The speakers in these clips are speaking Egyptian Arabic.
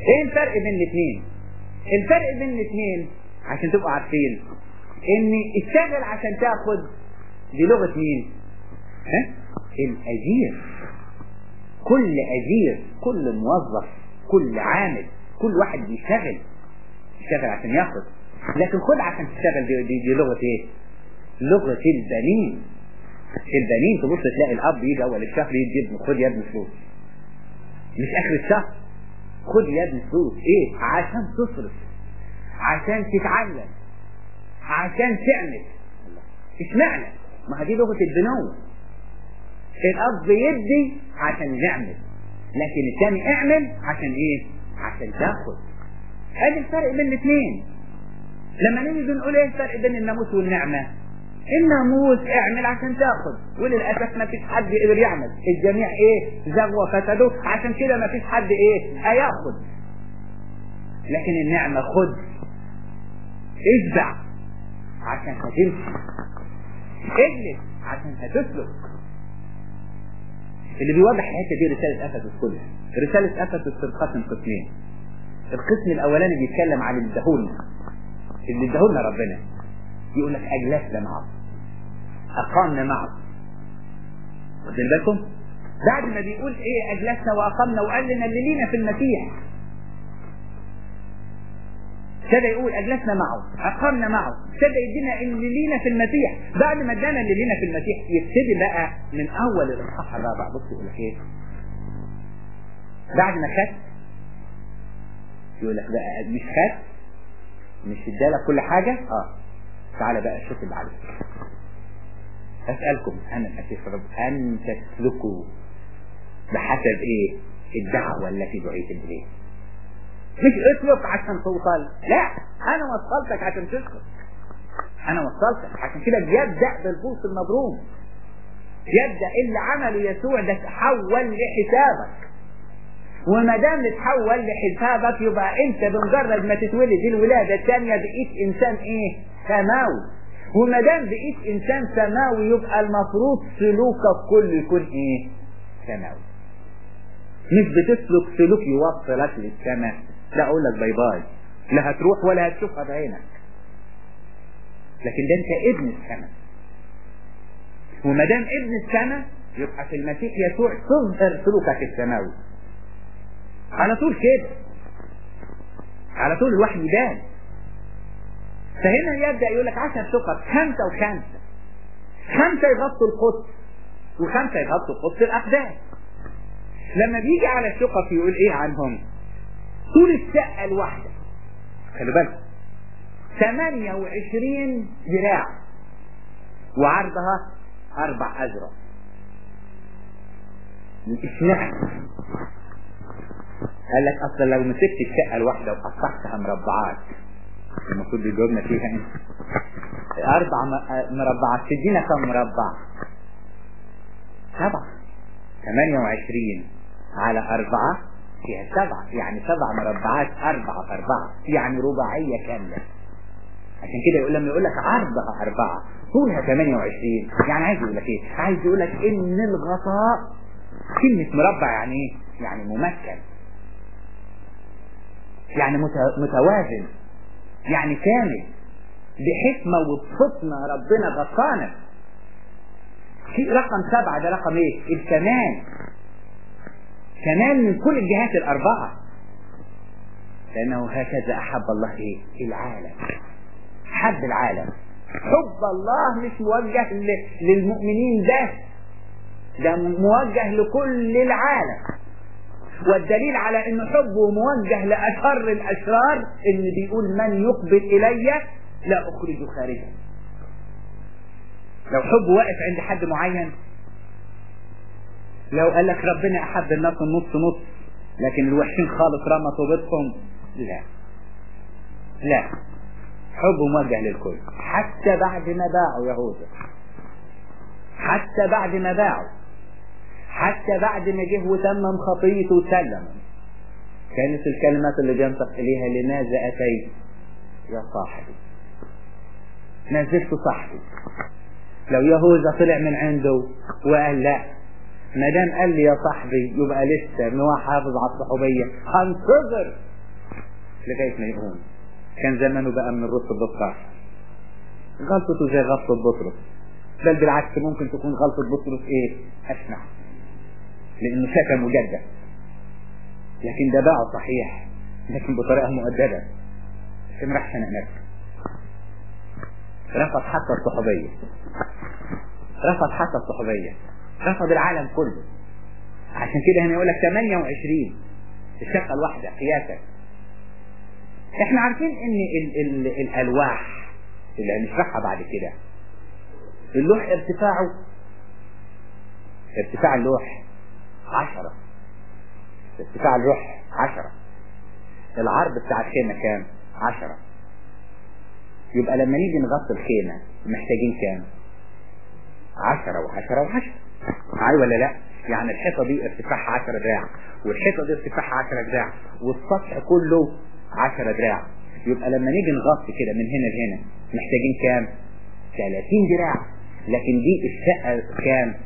ايه الفرق بين الاثنين الفرق بين الاثنين عشان تبقوا عارفين ان اشتغل عشان تاخد دي لغة مين ها الاجير كل اجير كل موظف كل عامل كل واحد بيشتغل يشتغل عشان ياخد لكن خد عشان تشتغل دي, دي, دي لغة ايه لغة البنين البنين تبص تلاقي الاب يجي اول الشهر يدي ابنه خد يا ابني فلوس مش اخر الشهر خد يا ابني فلوس ايه عشان تصرف عشان تتعلم عشان تعمل اشمعنى ما هذه لغة البنوة الاب يدي عشان يعمل لكن الثاني اعمل عشان ايه عشان تاخد هذا الفرق بين الاثنين لما نيجي نقول ايه الفرق بين الناموس والنعمة الناموس اعمل عشان تاخد وللاسف ما فيش حد يقدر يعمل الجميع ايه زغوا فسدوا عشان كده ما فيش حد ايه هياخد لكن النعمة خد اشبع عشان هتمشي اجلس عشان هتسلك اللي بيوضح الحته دي رساله افسس كلها رساله افسس تنقسم قسمين القسم الاولاني بيتكلم عن الدهون اللي اداهولنا ربنا يقول لك اجلسنا معه اقامنا معه واخدين بالكم بعد ما بيقول ايه اجلسنا واقمنا وقال لنا اللي لينا في المسيح ابتدى يقول اجلسنا معه اقمنا معه ابتدى يدينا اللي لينا في المسيح بعد ما ادانا اللي لينا في المسيح يبتدي بقى من اول الاصحاح الرابع بص يقول لك ايه بعد ما خدت يقول لك بقى مش خدت مش ادالك كل حاجه اه تعالى بقى شوف اللي عليك اسالكم انا المسيح رب ان تسلكوا بحسب ايه الدعوه التي دعيتم اليها مش اسلك عشان توصل لا انا وصلتك عشان تسلك انا وصلتك عشان كده يبدا بالفوس المبروم يبدا اللي عمله يسوع ده تحول لحسابك وما دام اتحول لحسابك يبقى انت بمجرد ما تتولد الولاده الثانيه بقيت انسان ايه سماوي وما دام بقيت انسان سماوي يبقى المفروض سلوكك كله يكون ايه سماوي مش بتسلك سلوك يوصلك للسماء لا اقول لك باي باي لا هتروح ولا هتشوفها بعينك لكن ده انت ابن السماء وما دام ابن السماء يبقى في المسيح يسوع تظهر سلوكك السماوي على طول كده على طول الوحي يبان فهنا يبدا يقول لك عشر شقق خمسه وخمسه خمسه يغطوا القدس وخمسه يغطوا قدس الاقداس لما بيجي على الشقق يقول ايه عنهم طول الشقه الواحده خلي بالك 28 ذراع وعرضها اربع اذرع اشمعنى قال لك اصلا لو مسكت الشقه الواحده وقطعتها مربعات المفروض يجاوبنا فيها انت اربع مربعات تدينا كم مربع سبعة 28 على أربعة فيها سبعة يعني سبع مربعات أربعة في أربعة يعني رباعية كاملة عشان كده يقول لما يقول لك عرضها أربعة طولها 28 يعني عايز يقول لك إيه؟ عايز يقول لك إن الغطاء كلمة مربع يعني إيه؟ يعني ممكن يعني متوازن يعني كامل بحكمة وبفطنة ربنا غطانا في رقم سبعة ده رقم ايه الكمال كمال من كل الجهات الأربعة لأنه هكذا أحب الله ايه العالم حب العالم حب الله مش موجه للمؤمنين بس ده موجه لكل العالم والدليل على ان حبه موجه لاشر الاشرار اللي بيقول من يقبل الي لا اخرجه خارجا لو حبه واقف عند حد معين لو قال لك ربنا احب الناس النص نص لكن الوحشين خالص رمى طوبتهم لا لا حبه موجه للكل حتى بعد ما باعوا يهوذا حتى بعد ما باعوا حتى بعد ما جه وتمم خطيته وسلم كانت الكلمات اللي بينطق اليها لماذا اتيت يا صاحبي ما زلت صاحبي لو يهوذا طلع من عنده وقال لا ما دام قال لي يا صاحبي يبقى لسه ان هو حافظ على الصحوبيه هنتظر لغاية ما يقوم كان زمانه بقى من الرسل بالطرف غلطته زي غلطة بطرس بل بالعكس ممكن تكون غلطة بطرس ايه اسمع لانه شتم وجدد لكن ده بقى صحيح لكن بطريقة مؤدبة عشان راح خنق نفسه رفض حتى الصحوبية رفض حتى الصحوبية رفض العالم كله عشان كده هنا يقول لك 28 الشقة الواحدة قياسا احنا عارفين ان ال ال الالواح اللي هنشرحها بعد كده اللوح ارتفاعه ارتفاع اللوح عشرة ارتفاع اللوح عشرة العرض بتاع الخيمة كام عشرة يبقى لما نيجي نغطي الخيمة محتاجين كام عشرة وعشرة وعشرة عاي ولا لا يعني الحيطة دي ارتفاعها عشرة دراع والحيطة دي ارتفاعها عشرة دراع والسطح كله عشرة دراع يبقى لما نيجي نغطي كده من هنا لهنا محتاجين كام 30 دراع لكن دي الشقة كام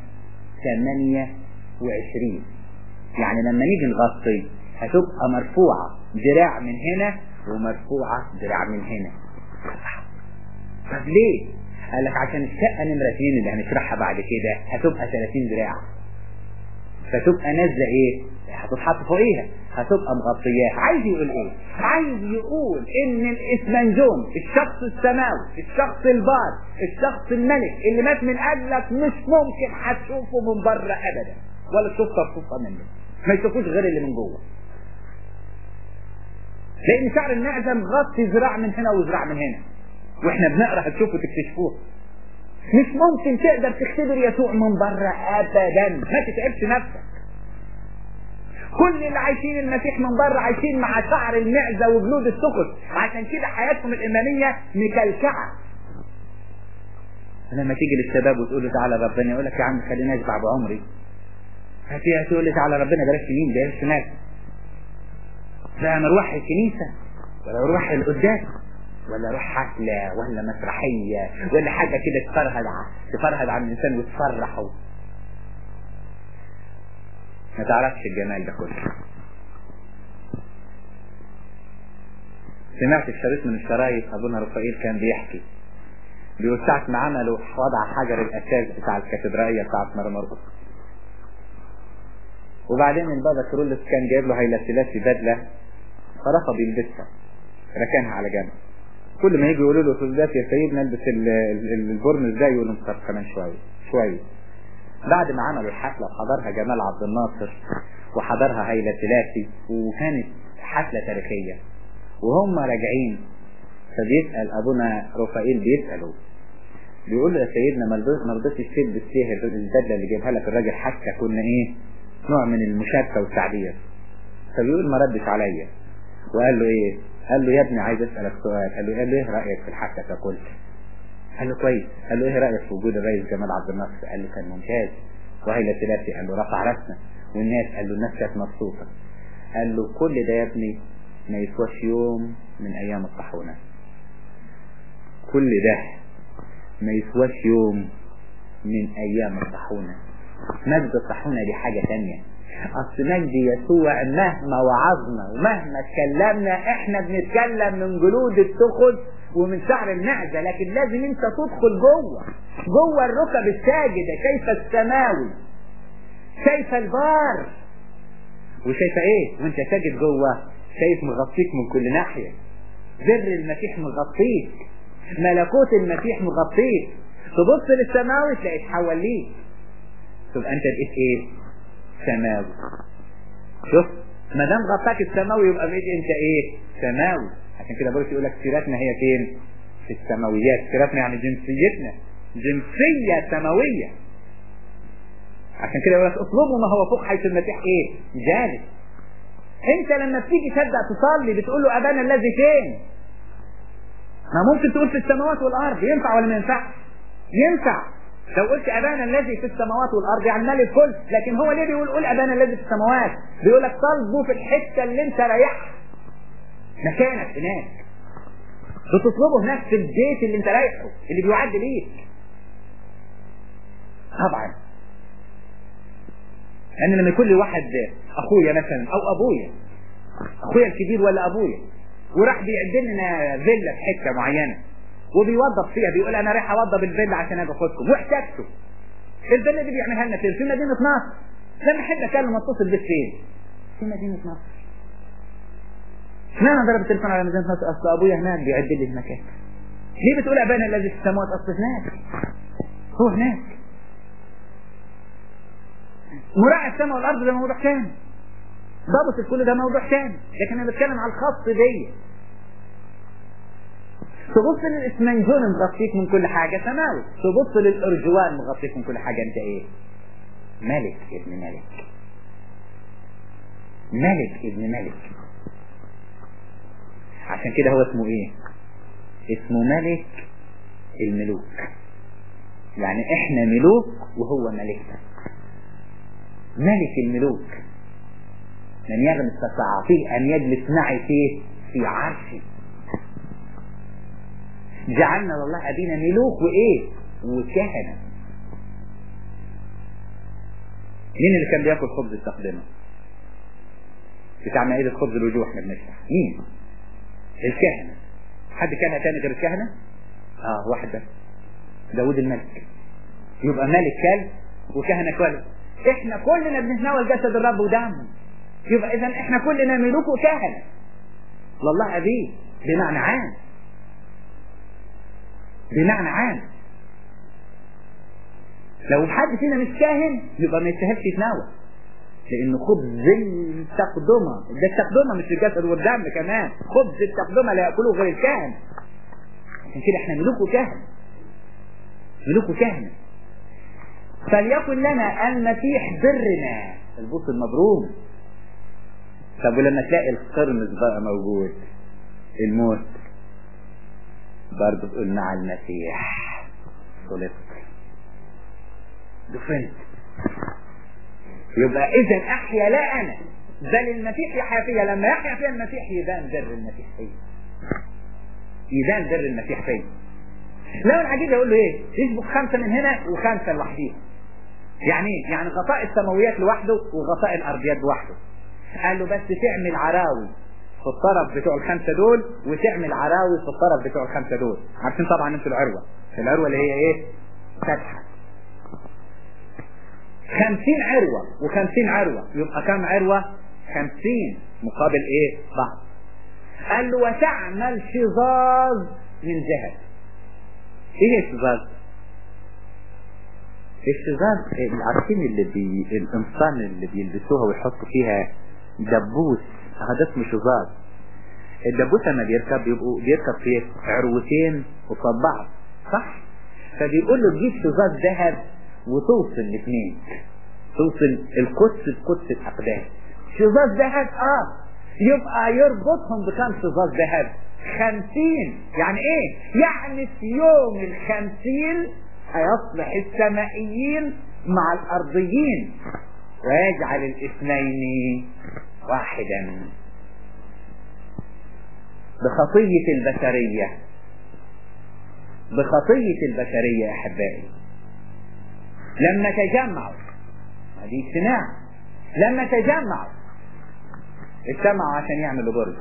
28 يعني لما نيجي نغطي هتبقى مرفوعة دراع من هنا ومرفوعة دراع من هنا طب ليه قال لك عشان الشقة نمرة 2 اللي هنشرحها بعد كده هتبقى 30 دراع فتبقى نازلة ايه هتتحط فوقيها هتبقى مغطياها عايز يقول ايه عايز يقول ان الاسمنجون الشخص السماوي الشخص البار الشخص الملك اللي مات من اجلك مش ممكن هتشوفه من بره ابدا ولا تشوف ترصوصه منه ما يشوفوش غير اللي من جوه لان شعر المعدة مغطي ذراع من هنا وذراع من هنا واحنا بنقرا هتشوفوا تكتشفوه مش ممكن تقدر تختبر يسوع من بره ابدا ما تتعبش نفسك كل اللي عايشين المسيح من بره عايشين مع شعر المعزه وجلود السكر عشان كده حياتهم الايمانيه مكلكعه لما تيجي للشباب وتقول له تعالى ربنا يقول لك يا عم خليني اشبع بعمري هتيجي تقول لي تعالى ربنا بلاش يمين بلاش شمال لا انا اروح الكنيسه ولا اروح القداس ولا اروح حفله ولا مسرحيه ولا حاجه كده تفرهد تفرهد عن الانسان وتفرحه ما تعرفش الجمال ده كله سمعت الشريط من الشرايط ابونا رفائيل كان بيحكي بيقول ساعة ما عملوا وضع حجر الاساس بتاع الكاتدرائية بتاعت مرمرقس وبعدين البابا كرولس كان جايب له هيلاسيلاسي بدلة فرفض يلبسها ركنها على جنب كل ما يجي يقولوا له سلدات يا سيدنا البس البرنس ده يقول لهم طب كمان شوية شوية بعد ما عملوا الحفلة وحضرها جمال عبد الناصر وحضرها هيلة سلاسي وكانت حفلة تاريخية وهم راجعين فبيسأل أبونا رفائيل بيسأله بيقول له يا سيدنا ما رضيتش تلبس فيها البدلة اللي جايبها لك الراجل حتى كنا ايه نوع من المشاركة والتعبير فبيقول ما ردش عليا وقال له ايه قال له يا ابني عايز اسألك سؤال قال له قال له ايه رأيك في الحفلة ككل قال له كويس قال له ايه رأيك في وجود الرئيس جمال عبد الناصر قال له كان ممتاز وهيلا ثلاثي قال له رفع راسنا والناس قال له الناس كانت مبسوطة قال له كل ده يا ابني ما يسواش يوم من ايام الطاحونة كل ده ما يسواش يوم من ايام الطاحونة مجد الطاحونة دي حاجة تانية اصل مجد يسوع مهما وعظنا ومهما اتكلمنا احنا بنتكلم من جلود التخذ ومن شعر المعدة لكن لازم انت تدخل جوه جوه الركب الساجدة شايفة السماوي شايفة البار وشايفة ايه وانت ساجد جوه شايف مغطيك من كل ناحية بر المسيح مغطيك ملكوت المسيح مغطيك تبص للسماوي تلاقي تحول ليك تبقى انت بقيت ايه سماوي شوف ما دام غطاك السماوي يبقى بقيت انت ايه سماوي عشان كده بولس يقول لك سيرتنا هي فين في السماويات سيرتنا يعني جنسيتنا جنسية سماوية عشان كده يقول لك اطلبوا ما هو فوق حيث المسيح ايه جالس انت لما بتيجي تبدا تصلي بتقول له ابانا الذي فين ما ممكن تقول في السماوات والارض ينفع ولا ما ينفعش ينفع لو قلت ابانا الذي في السماوات والارض يعني مال الكل لكن هو ليه بيقول قول ابانا الذي في السماوات بيقول لك طالبه في الحته اللي انت رايحها مكانك هناك بتطلبه هناك في البيت اللي انت رايحه اللي بيعد ليك طبعا لان لما يكون لي واحد اخويا مثلا او ابويا اخويا الكبير ولا ابويا وراح بيعد لنا فيلا في حته معينه وبيوظف فيها بيقول انا رايح اوضب الفيلا عشان اجي اخدكم واحتاجته الفيلا دي بيعملها لنا فين؟ في مدينه نصر لما احب اكلم اتصل بيك فين؟ في مدينه نصر اشمعنى ضرب التليفون على مدينه نصر؟ اصل ابويا هناك بيعد لي المكان ليه بتقول ابانا الذي في السماوات اصل هناك هو هناك مراعي السماء والارض ده موضوع تاني ضابط الكل ده موضوع تاني لكن انا بتكلم على الخاص دي تبص للاسمنجون مغطيك من كل حاجه سماوي تبص للارجوان مغطيك من كل حاجه انت ايه ملك ابن ملك ملك ابن ملك عشان كده هو اسمه ايه اسمه ملك الملوك يعني احنا ملوك وهو ملكنا ملك الملوك من يغمس فسعطيه ان يجلس معي فيه في عرشي جعلنا لله ابينا ملوك وايه وكهنه مين اللي كان بياكل خبز التقدمه بتاع مائدة خبز الوجوه احنا بنشرح مين الكهنة حد كهنة تاني غير الكهنة اه واحد بس داود الملك يبقى ملك كلب وكهنة كلب احنا كلنا بنتناول جسد الرب ودمه يبقى اذا احنا كلنا ملوك وكهنة لله ابيه بمعنى عام بمعنى عام لو حد فينا مش كاهن يبقى ما يستاهلش يتناول لانه خبز التقدمة ده التقدمة مش الجسد والدم كمان خبز التقدمة لا يأكله غير الكاهن عشان كده احنا ملوك وكهنة ملوك وكهنة فليكن لنا المسيح برنا البوص المبروم طب ولما تلاقي القرمز بقى موجود الموت برضه تقول مع المسيح صلبت دفنت يبقى اذا احيا لا انا بل المسيح يحيا فيا لما يحيا فيا المسيح يبان بر المسيح فيا يبان بر المسيح فيا لو العجيب يقول له ايه يسبق خمسه من هنا وخمسه لوحديهم يعني ايه يعني غطاء السماويات لوحده وغطاء الارضيات لوحده قال له بس تعمل عراوي في الطرف بتوع الخمسه دول وتعمل عراوي في الطرف بتوع الخمسه دول عارفين طبعا انتوا العروه العروه اللي هي ايه فتحه خمسين عروة وخمسين عروة يبقى كم عروة خمسين مقابل ايه بعض قال له وتعمل شظاظ من ذهب ايه الشظاظ الشظاظ عارفين اللي بي... القمصان اللي بيلبسوها ويحطوا فيها دبوس هذا اسمه شظاظ الدبوس لما بيركب بيبقوا بيركب فيه عروتين قصاد بعض صح فبيقول له تجيب شظاظ ذهب وتوصل الاثنين توصل القدس بقدس الاقدام شظاظ ذهب اه يبقى يربطهم بكم شظاظ ذهب خمسين يعني ايه يعني في يوم الخمسين هيصلح السمائيين مع الارضيين ويجعل الاثنين واحدا بخطية البشرية بخطية البشرية يا احبائي لما تجمعوا هذه اجتماع لما تجمعوا اجتمعوا عشان يعملوا برج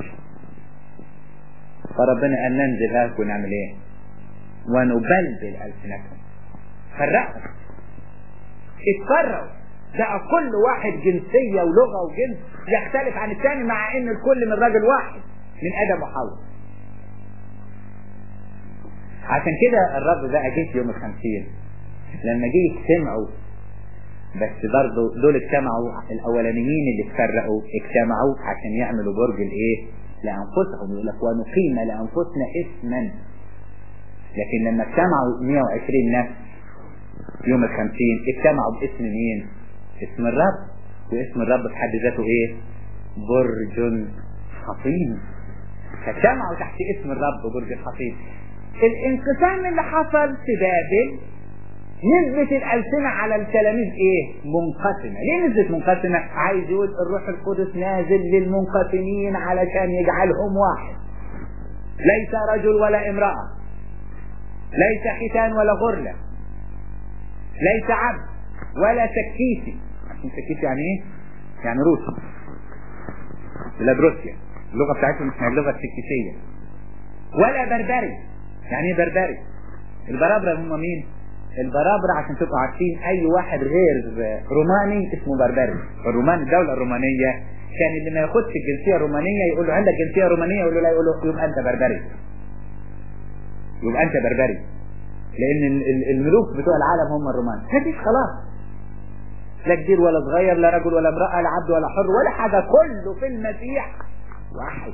فربنا قال ننزل هاك ونعمل ايه ونبلبل ألسنتهم فرقوا اتفرقوا بقى كل واحد جنسية ولغة وجنس يختلف عن الثاني مع ان الكل من راجل واحد من ادم وحواء عشان كده الرب بقى جه يوم الخمسين لما جه يجتمعوا بس برضه دول اجتمعوا الاولانيين اللي اتفرقوا اجتمعوا عشان يعملوا برج الايه لانفسهم يقول لك ونقيم لانفسنا اسما لكن لما اجتمعوا 120 نفس يوم الخمسين اجتمعوا باسم مين اسم الرب واسم الرب في حد ذاته ايه برج حصين فاجتمعوا تحت اسم الرب برج الحصين الانقسام اللي حصل في بابل نسبة الألسنة على التلاميذ إيه؟ منقسمة، ليه نسبة منقسمة؟ عايز يقول الروح القدس نازل للمنقسمين علشان يجعلهم واحد. ليس رجل ولا امرأة. ليس ختان ولا غرلة. ليس عبد ولا سكيسي. عشان سكيسي يعني إيه؟ يعني روسي. بلاد روسيا. اللغة بتاعتهم اسمها اللغة التكتيكية ولا بربري يعني ايه بربري البرابرة هم مين البرابرة عشان تبقوا عارفين اي واحد غير روماني اسمه بربري الرومان الدولة الرومانية كان اللي ما ياخدش الجنسية الرومانية يقول له عندك جنسية رومانية يقول له لا يقول له يبقى انت بربري يبقى انت بربري لان الملوك بتوع العالم هم الرومان مفيش خلاص لا كبير ولا صغير لا رجل ولا امرأة لا عبد ولا حر ولا حاجة كله في المسيح واحد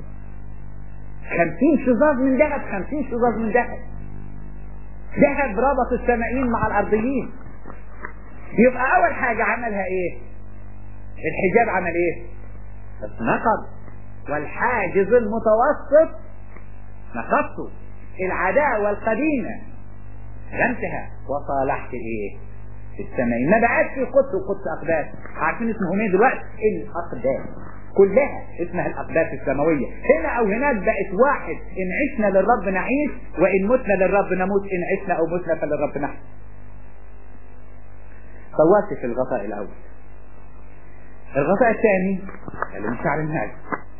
خمسين شظاظ من ذهب خمسين شظاظ من ذهب ذهب ربط السمائيين مع الارضيين يبقى اول حاجة عملها ايه الحجاب عمل ايه نقض والحاجز المتوسط نقضته العداوة القديمة لمتها وصالحت ايه السمائيين ما بقاش في قدس وقدس اقداس عارفين اسمهم ايه دلوقتي الاقداس كلها اسمها الاقداس السماويه هنا او هناك بقت واحد ان عشنا للرب نعيش وان متنا للرب نموت ان عشنا او متنا فللرب نحيا طولت في الغطاء الاول الغطاء الثاني اللي من شعر الناس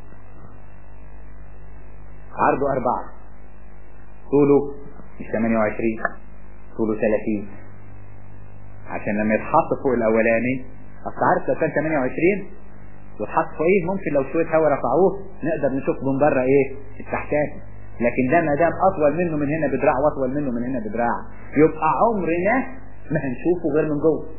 عرضه أربعة طوله مش 28 طوله 30 عشان لما يتحط فوق الأولاني أصل عارف لو كان 28 واتحط فوقيه ممكن لو شوية هوا رفعوه نقدر نشوف من بره ايه التحتاني لكن ده ما دام اطول منه من هنا بدراع واطول منه من هنا بدراع يبقى عمرنا ما هنشوفه غير من جوه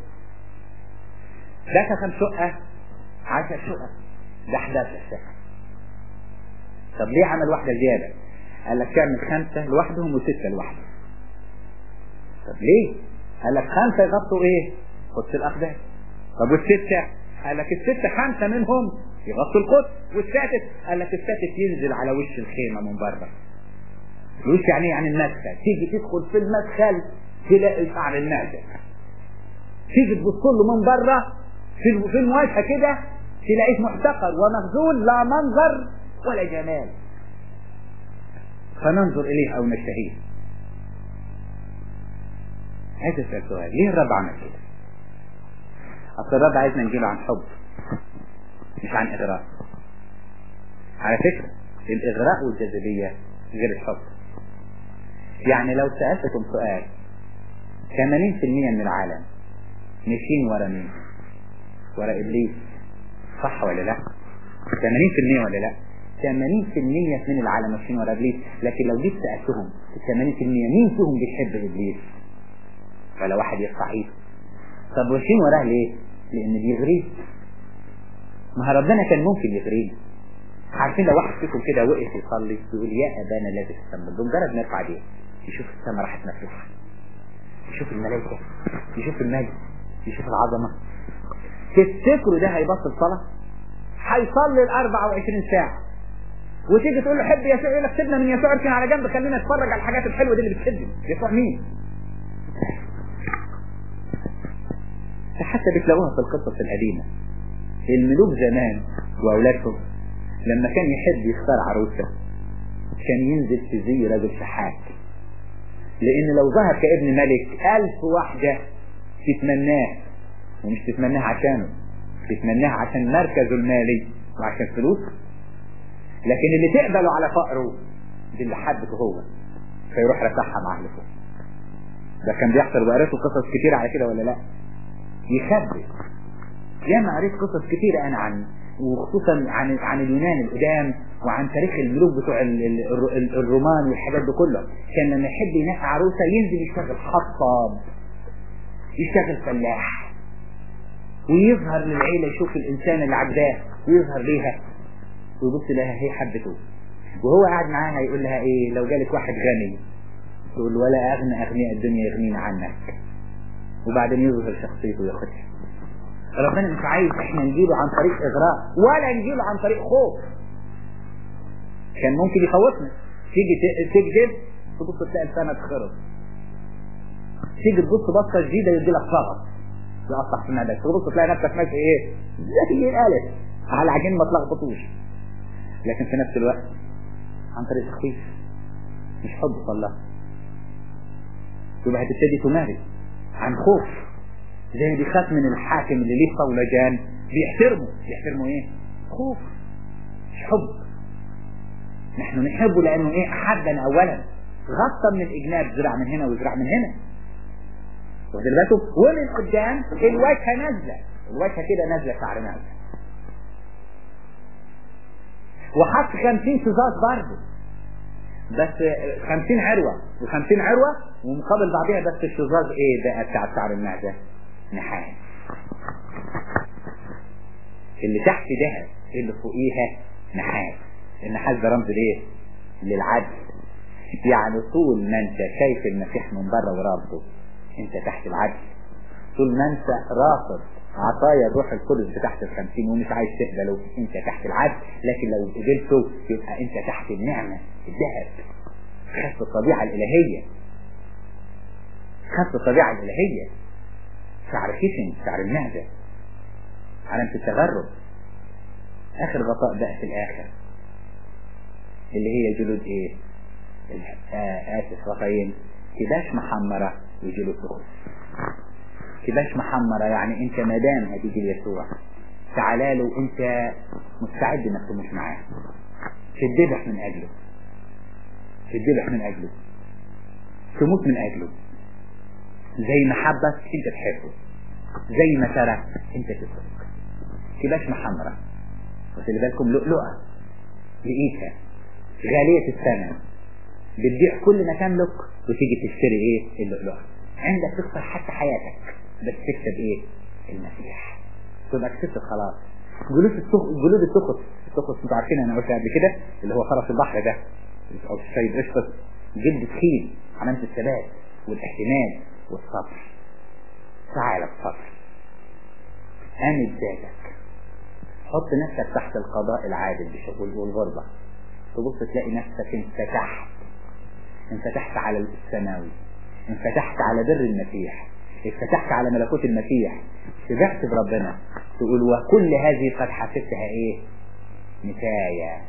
ده كم شقة عشر شقق ده 11 شقة طب ليه عمل واحدة زيادة قال لك تعمل خمسة لوحدهم وستة لوحدهم طب ليه قال لك خمسة يغطوا ايه قدس الاقدام طب والستة قال لك الستة خمسة منهم يغطوا القدس والسادس قال لك السادس ينزل على وش الخيمة من بره الوش يعني يعني المدخل تيجي تدخل في المدخل تلاقي شعر النازل تيجي تبص له من بره في في المواجهة كده تلاقيه محتقر ومخزون لا منظر ولا جمال فننظر إليه أو نشتهيه عايز أسأل سؤال ليه الرب عمل كده أصل الرب عايزنا نجيله عن حب مش عن إغراء على فكرة الإغراء والجاذبية غير الحب يعني لو سألتكم سؤال 80% من العالم ماشيين ورا مين ورا إبليس صح ولا لا 80% ولا لا 80% من العالم ماشيين ورا إبليس لكن لو جيت سألتهم 80% مين فيهم بيحب إبليس ولا واحد يرفع ايده طب ماشيين وراه ليه لان بيغريه ما ربنا كان ممكن يغريه عارفين لو واحد فيكم كده وقف يصلي يقول يا ابانا الذي في السماء بمجرد ما يرفع ايديه يشوف السماء راحت مفتوحه يشوف الملائكه يشوف المجد يشوف العظمه تفتكروا ده هيبطل صلاه هيصلي ال 24 ساعه وتيجي تقول له حب يسوع يقول لك سيبنا من يسوع اركن على جنب خلينا نتفرج على الحاجات الحلوه دي اللي بتشدني يسوع مين؟ حتى بتلاقوها في القصص القديمة الملوك زمان وأولادهم لما كان يحب يختار عروسة كان ينزل في زي رجل شحات لأن لو ظهر كابن ملك ألف واحدة تتمناه ومش تتمناه عشانه تتمناه عشان مركزه المالي وعشان فلوسه لكن اللي تقبله على فقره دي اللي حبته هو فيروح رفعها مع أهله ده كان بيحصل وقريته قصص كتير على كده ولا لا يخبي ياما قريت قصص كتيرة أنا عن وخصوصا عن عن اليونان القدام وعن تاريخ الملوك بتوع ال ال ال الرومان والحاجات دي كلها كان لما يحب ينقي عروسة ينزل يشتغل حطاب يشتغل فلاح ويظهر للعيلة يشوف الإنسان اللي عجباه ويظهر ليها ويبص لها هي حبته وهو قاعد معاها يقول لها ايه لو جالك واحد غني تقول ولا أغنى أغنياء الدنيا يغنين عنك وبعدين يظهر شخصيته وياخدها ربنا مش عايز احنا نجيله عن طريق اغراء ولا نجيله عن طريق خوف كان ممكن يخوفنا تيجي تكذب تبص تلاقي لسانك خرب تيجي تبص بصه جديده يدي لك صغط يقطع في معدتك تبص تلاقي نفسك ماشي ايه زي الالف على عجين ما تلخبطوش لكن في نفس الوقت عن طريق تخفيف مش حب صلاه يبقى هتبتدي تمارس عن خوف زي بيخاف من الحاكم اللي ليه صولجان بيحترمه بيحترمه ايه خوف مش حب نحن نحبه لانه ايه احبنا اولا غطى من الاجناب زرع من هنا وزرع من هنا واخد بالكم ومن قدام الوجهه نازله الوجهه كده نازله شعر نازله وحط 50 شزاز برضه بس 50 عروة و50 عروة ومقابل بعضها بس الشزاز ايه بقى بتاع شعر المعدة نحاس اللي تحت دهب اللي فوقيها نحاس النحاس ده رمز لايه للعدل يعني طول ما انت شايف المسيح من بره ورافضه انت تحت العدل طول ما انت رافض عطايا الروح القدس بتاعت الخمسين ومش عايز تقبله انت تحت العدل لكن لو قبلته يبقى انت تحت النعمة الذهب خدت الطبيعة الالهية خدت الطبيعة الالهية شعر خشن شعر المعدة علامة التغرب اخر غطاء بقى في الاخر اللي هي جلود ايه آه اسف غطاين كباش محمرة وجلود بخص كباش محمرة يعني انت مدام هتيجي ليسوع تعالى له انت مستعد انك تموت معاه تذبح من اجله تذبح من اجله تموت من اجله زي ما حبك انت تحبه زي ما ترك انت تترك كباش محمرة وخلي بالكم لؤلؤة لقيتها غالية الثمن بتبيع كل ما تملك وتيجي تشتري ايه اللؤلؤة عندك تخسر حتى حياتك بس تكسب ايه المسيح تبقى كسبت خلاص جلود التخ... جلود التخص التخص انتوا عارفين انا قلت قبل كده اللي هو فرس البحر ده او السيد اشفط جلد تخين علامة الثبات والاحتمال والصبر تعالى بصبر امن ذاتك حط نفسك تحت القضاء العادل بشغل والغربة تبص تلاقي نفسك انفتحت انفتحت على السماوي انفتحت على بر المسيح انفتحت على ملكوت المسيح شبعت بربنا تقول وكل هذه قد حسبتها ايه نفاية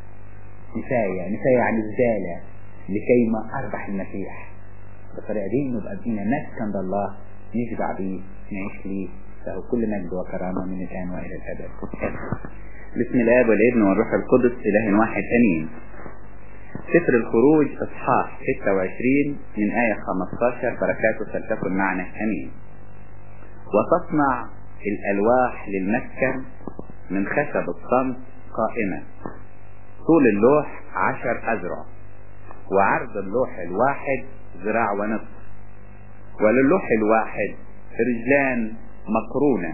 نفاية نفاية يعني الزالة لكي ما اربح المسيح بالطريقة دي نبقى بقينا مسكن لله نشبع بيه نعيش ليه له كل مجد وكرامة من الآن وإلى الأبد بسم الله والابن والروح القدس إله واحد أمين سفر الخروج إصحاح 26 من آية 15 بركاته فلتكن معنا أمين وتصنع الألواح للمسكن من خشب الصمت قائمة طول اللوح عشر أذرع وعرض اللوح الواحد ذراع ونصف وللوح الواحد رجلان مقرونة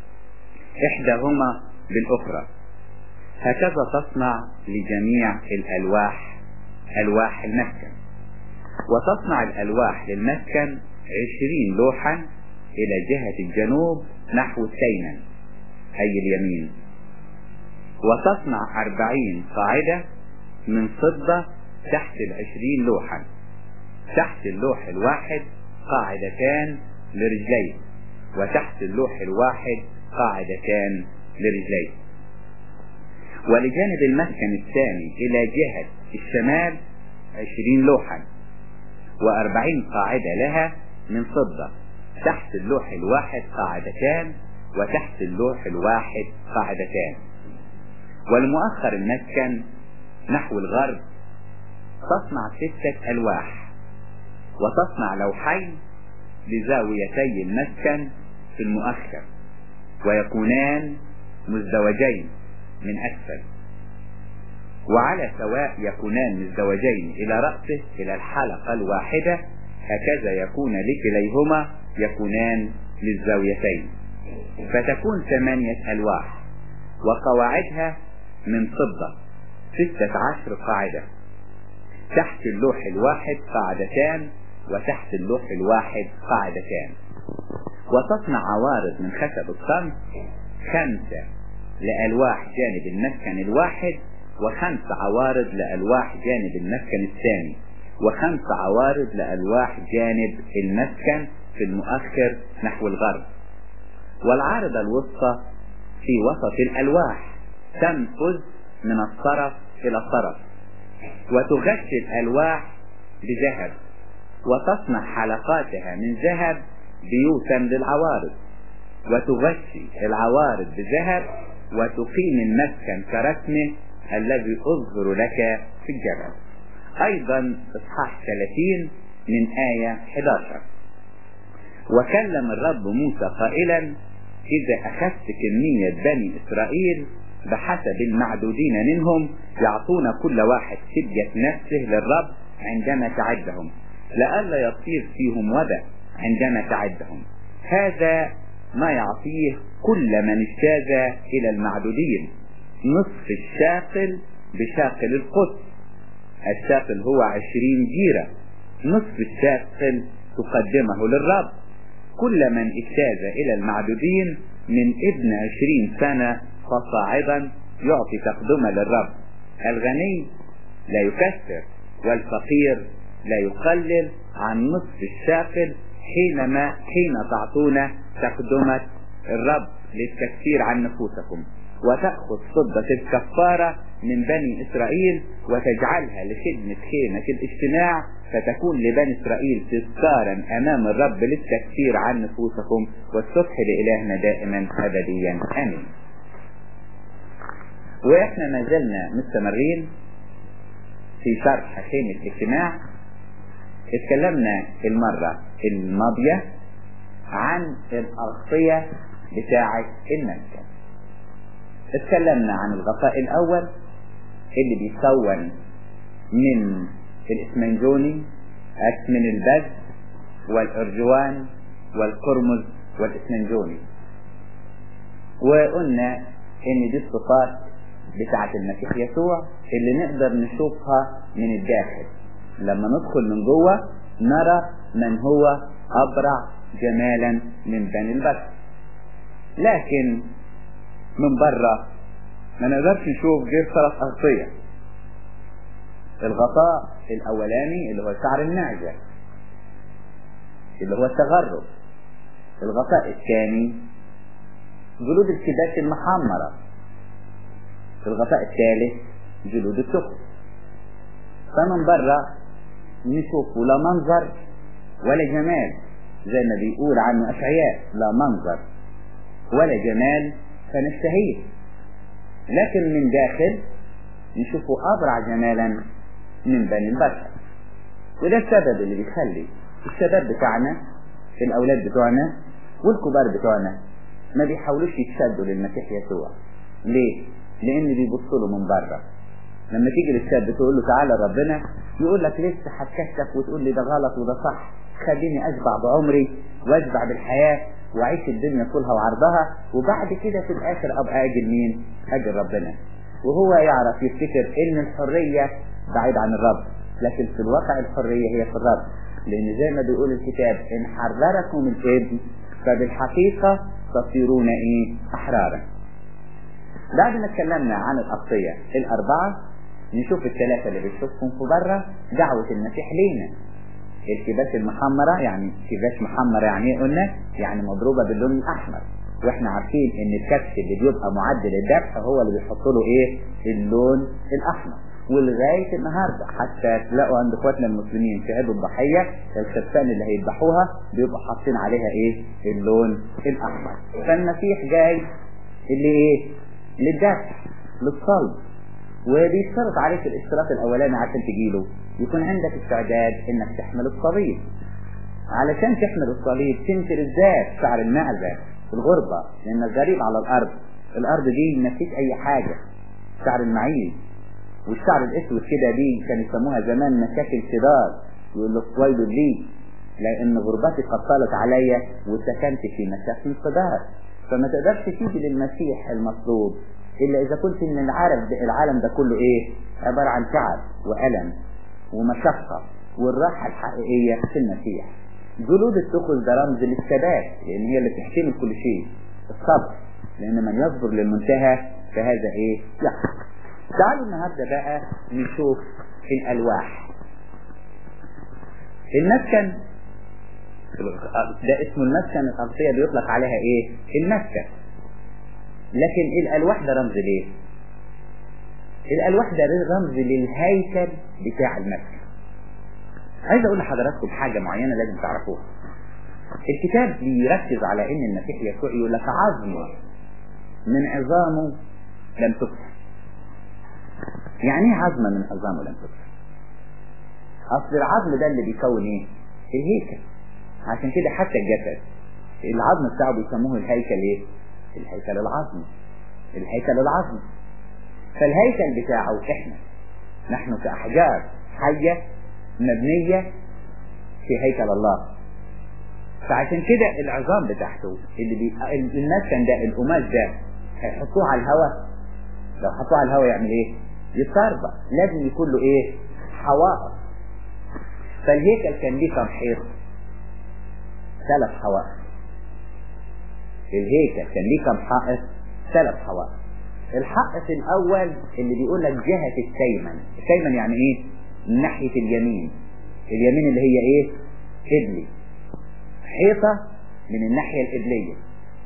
إحداهما بالأخرى هكذا تصنع لجميع الألواح ألواح المسكن وتصنع الألواح للمسكن عشرين لوحا إلى جهة الجنوب نحو التيمن أي اليمين وتصنع أربعين قاعدة من فضة تحت العشرين لوحا تحت اللوح الواحد قاعدتان لرجلين وتحت اللوح الواحد قاعدتان لرجلين ولجانب المسكن الثاني إلى جهة الشمال عشرين لوحا وأربعين قاعدة لها من فضة تحت اللوح الواحد قاعدتان وتحت اللوح الواحد قاعدتان والمؤخر المسكن نحو الغرب تصنع ستة ألواح وتصنع لوحين لزاويتي المسكن في المؤخر ويكونان مزدوجين من أسفل وعلى سواء يكونان مزدوجين إلى رأسه إلى الحلقة الواحدة هكذا يكون لكليهما يكونان للزاويتين فتكون ثمانية ألواح وقواعدها من فضة ستة عشر قاعدة تحت اللوح الواحد قاعدتان وتحت اللوح الواحد قاعدتان وتصنع عوارض من خشب الصمت خمسة لألواح جانب المسكن الواحد وخمس عوارض لألواح جانب المسكن الثاني وخمس عوارض لألواح جانب المسكن في المؤخر نحو الغرب والعارضة الوسطى في وسط الألواح تنفذ من الطرف إلى الطرف وتغشي الألواح بذهب وتصنع حلقاتها من ذهب بيوتا للعوارض وتغشي العوارض بذهب وتقيم المسكن كرسمه الذي أظهر لك في الجبل أيضا إصحاح 30 من آية 11 وكلم الرب موسى قائلا إذا أخذت كمية بني إسرائيل بحسب المعدودين منهم يعطون كل واحد فدية نفسه للرب عندما تعدهم لئلا يصير فيهم وباء عندما تعدهم هذا ما يعطيه كل من اجتاز إلى المعدودين نصف الشاقل بشاقل القدس الشاقل هو عشرين جيرة نصف الشاقل تقدمه للرب كل من اجتاز إلى المعدودين من ابن عشرين سنة فصاعدا يعطي تقدمة للرب الغني لا يكثر والفقير لا يقلل عن نصف الشاقل حينما حين تعطون تقدمة الرب للتكفير عن نفوسكم وتأخذ فضة الكفارة من بني إسرائيل وتجعلها لخدمة خيمة الاجتماع فتكون لبني إسرائيل تذكارا أمام الرب للتكفير عن نفوسكم والصبح لإلهنا دائما أبديا آمين وإحنا ما زلنا مستمرين في شرح خيمة الاجتماع اتكلمنا المرة الماضية عن الأغطية بتاعة المسكن اتكلمنا عن الغطاء الأول اللي بيكون من الإسمنجوني من البز والأرجوان والقرمز والإسمنجوني وقلنا إن دي الصفات بتاعة المسيح يسوع اللي نقدر نشوفها من الداخل لما ندخل من جوه نرى من هو أبرع جمالا من بني البشر لكن من بره ما نقدرش نشوف غير ثلاث أغطية الغطاء الأولاني اللي هو شعر المعزة اللي هو التغرب الغطاء الثاني جلود الكباش المحمرة الغطاء الثالث جلود التخم فمن بره نشوفه لا منظر ولا جمال زي ما بيقول عنه أشعياء لا منظر ولا جمال فنشتهيه لكن من داخل نشوفه أبرع جمالا من بني البشر وده السبب اللي بيخلي الشباب بتاعنا الأولاد بتوعنا والكبار بتوعنا ما بيحاولوش يتشدوا للمسيح يسوع ليه؟ لأن بيبصوا له من بره لما تيجي للشاب تقول له تعالى ربنا يقول لك لسه هتكشف وتقول لي ده غلط وده صح خليني اشبع بعمري واشبع بالحياة واعيش الدنيا كلها وعرضها وبعد كده في الاخر ابقى اجل مين اجل ربنا وهو يعرف يفتكر ان الحرية بعيد عن الرب لكن في الواقع الحرية هي في الرب لان زي ما بيقول الكتاب ان حرركم الابن فبالحقيقة تصيرون ايه احرارا بعد ما اتكلمنا عن الاغطية الاربعة نشوف الثلاثة اللي بنشوفهم في بره دعوة المسيح لينا الكباش المحمرة يعني كباش محمرة يعني ايه قلنا يعني مضروبة باللون الأحمر واحنا عارفين ان الكبش اللي بيبقى معدل الذبح هو اللي بيحط له ايه اللون الأحمر ولغاية النهاردة حتى تلاقوا عند اخواتنا المسلمين في عيد الضحية الخرفان اللي هيذبحوها بيبقوا حاطين عليها ايه اللون الأحمر فالمسيح جاي اللي ايه للذبح للصلب وبيشترط عليك الاشتراط الاولاني عشان تجيله يكون عندك استعداد انك تحمل الصليب علشان تحمل الصليب تنكر الذات شعر المعزة في الغربة لانك غريب على الارض الارض دي ما فيش اي حاجة شعر المعين والشعر الاسود كده دي كانوا يسموها زمان مشاكل كدار يقول له ويل لي لان غربتي قد طالت عليا وسكنت في مشاكل صدار فما تقدرش تيجي للمسيح المطلوب إلا إذا كنت إن العالم ده, العالم ده كله إيه عبارة عن تعب وألم ومشقة والراحة الحقيقية في المسيح جلود التخل ده رمز للثبات لأن هي اللي بتحتمل كل شيء الصبر لأن من يصبر للمنتهى فهذا إيه يحصل تعالوا النهاردة بقى نشوف الألواح المسكن ده اسم المسكن الأغطية بيطلق عليها إيه المسكن لكن الألواح ده رمز ليه الألواح ده رمز للهيكل بتاع المسكن عايز أقول لحضراتكم حاجة معينة لازم تعرفوها الكتاب بيركز على ان المسيح يسوع يقول لك عظمه من عظامه لم تكسر يعني ايه عظمة من عظامه لم تكسر اصل العظم ده اللي بيكون ايه الهيكل عشان كده حتى الجسد العظم بتاعه بيسموه الهيكل ايه الهيكل العظمي الهيكل العظمي فالهيكل بتاعه احنا نحن كأحجار حية مبنية في هيكل الله فعشان كده العظام بتاعته اللي بي... المسكن ده القماش ده هيحطوه على الهواء لو حطوه على الهواء يعمل ايه يتربى لازم يكون له ايه حوائط فالهيكل كان ليه كم حيط ثلاث حوائط الهيكل كان ليه كم حائط ثلاث حوائط الحائط الاول اللي بيقول لك جهة التيمن التيمن يعني ايه ناحية اليمين اليمين اللي هي ايه قبلي حيطة من الناحية القبلية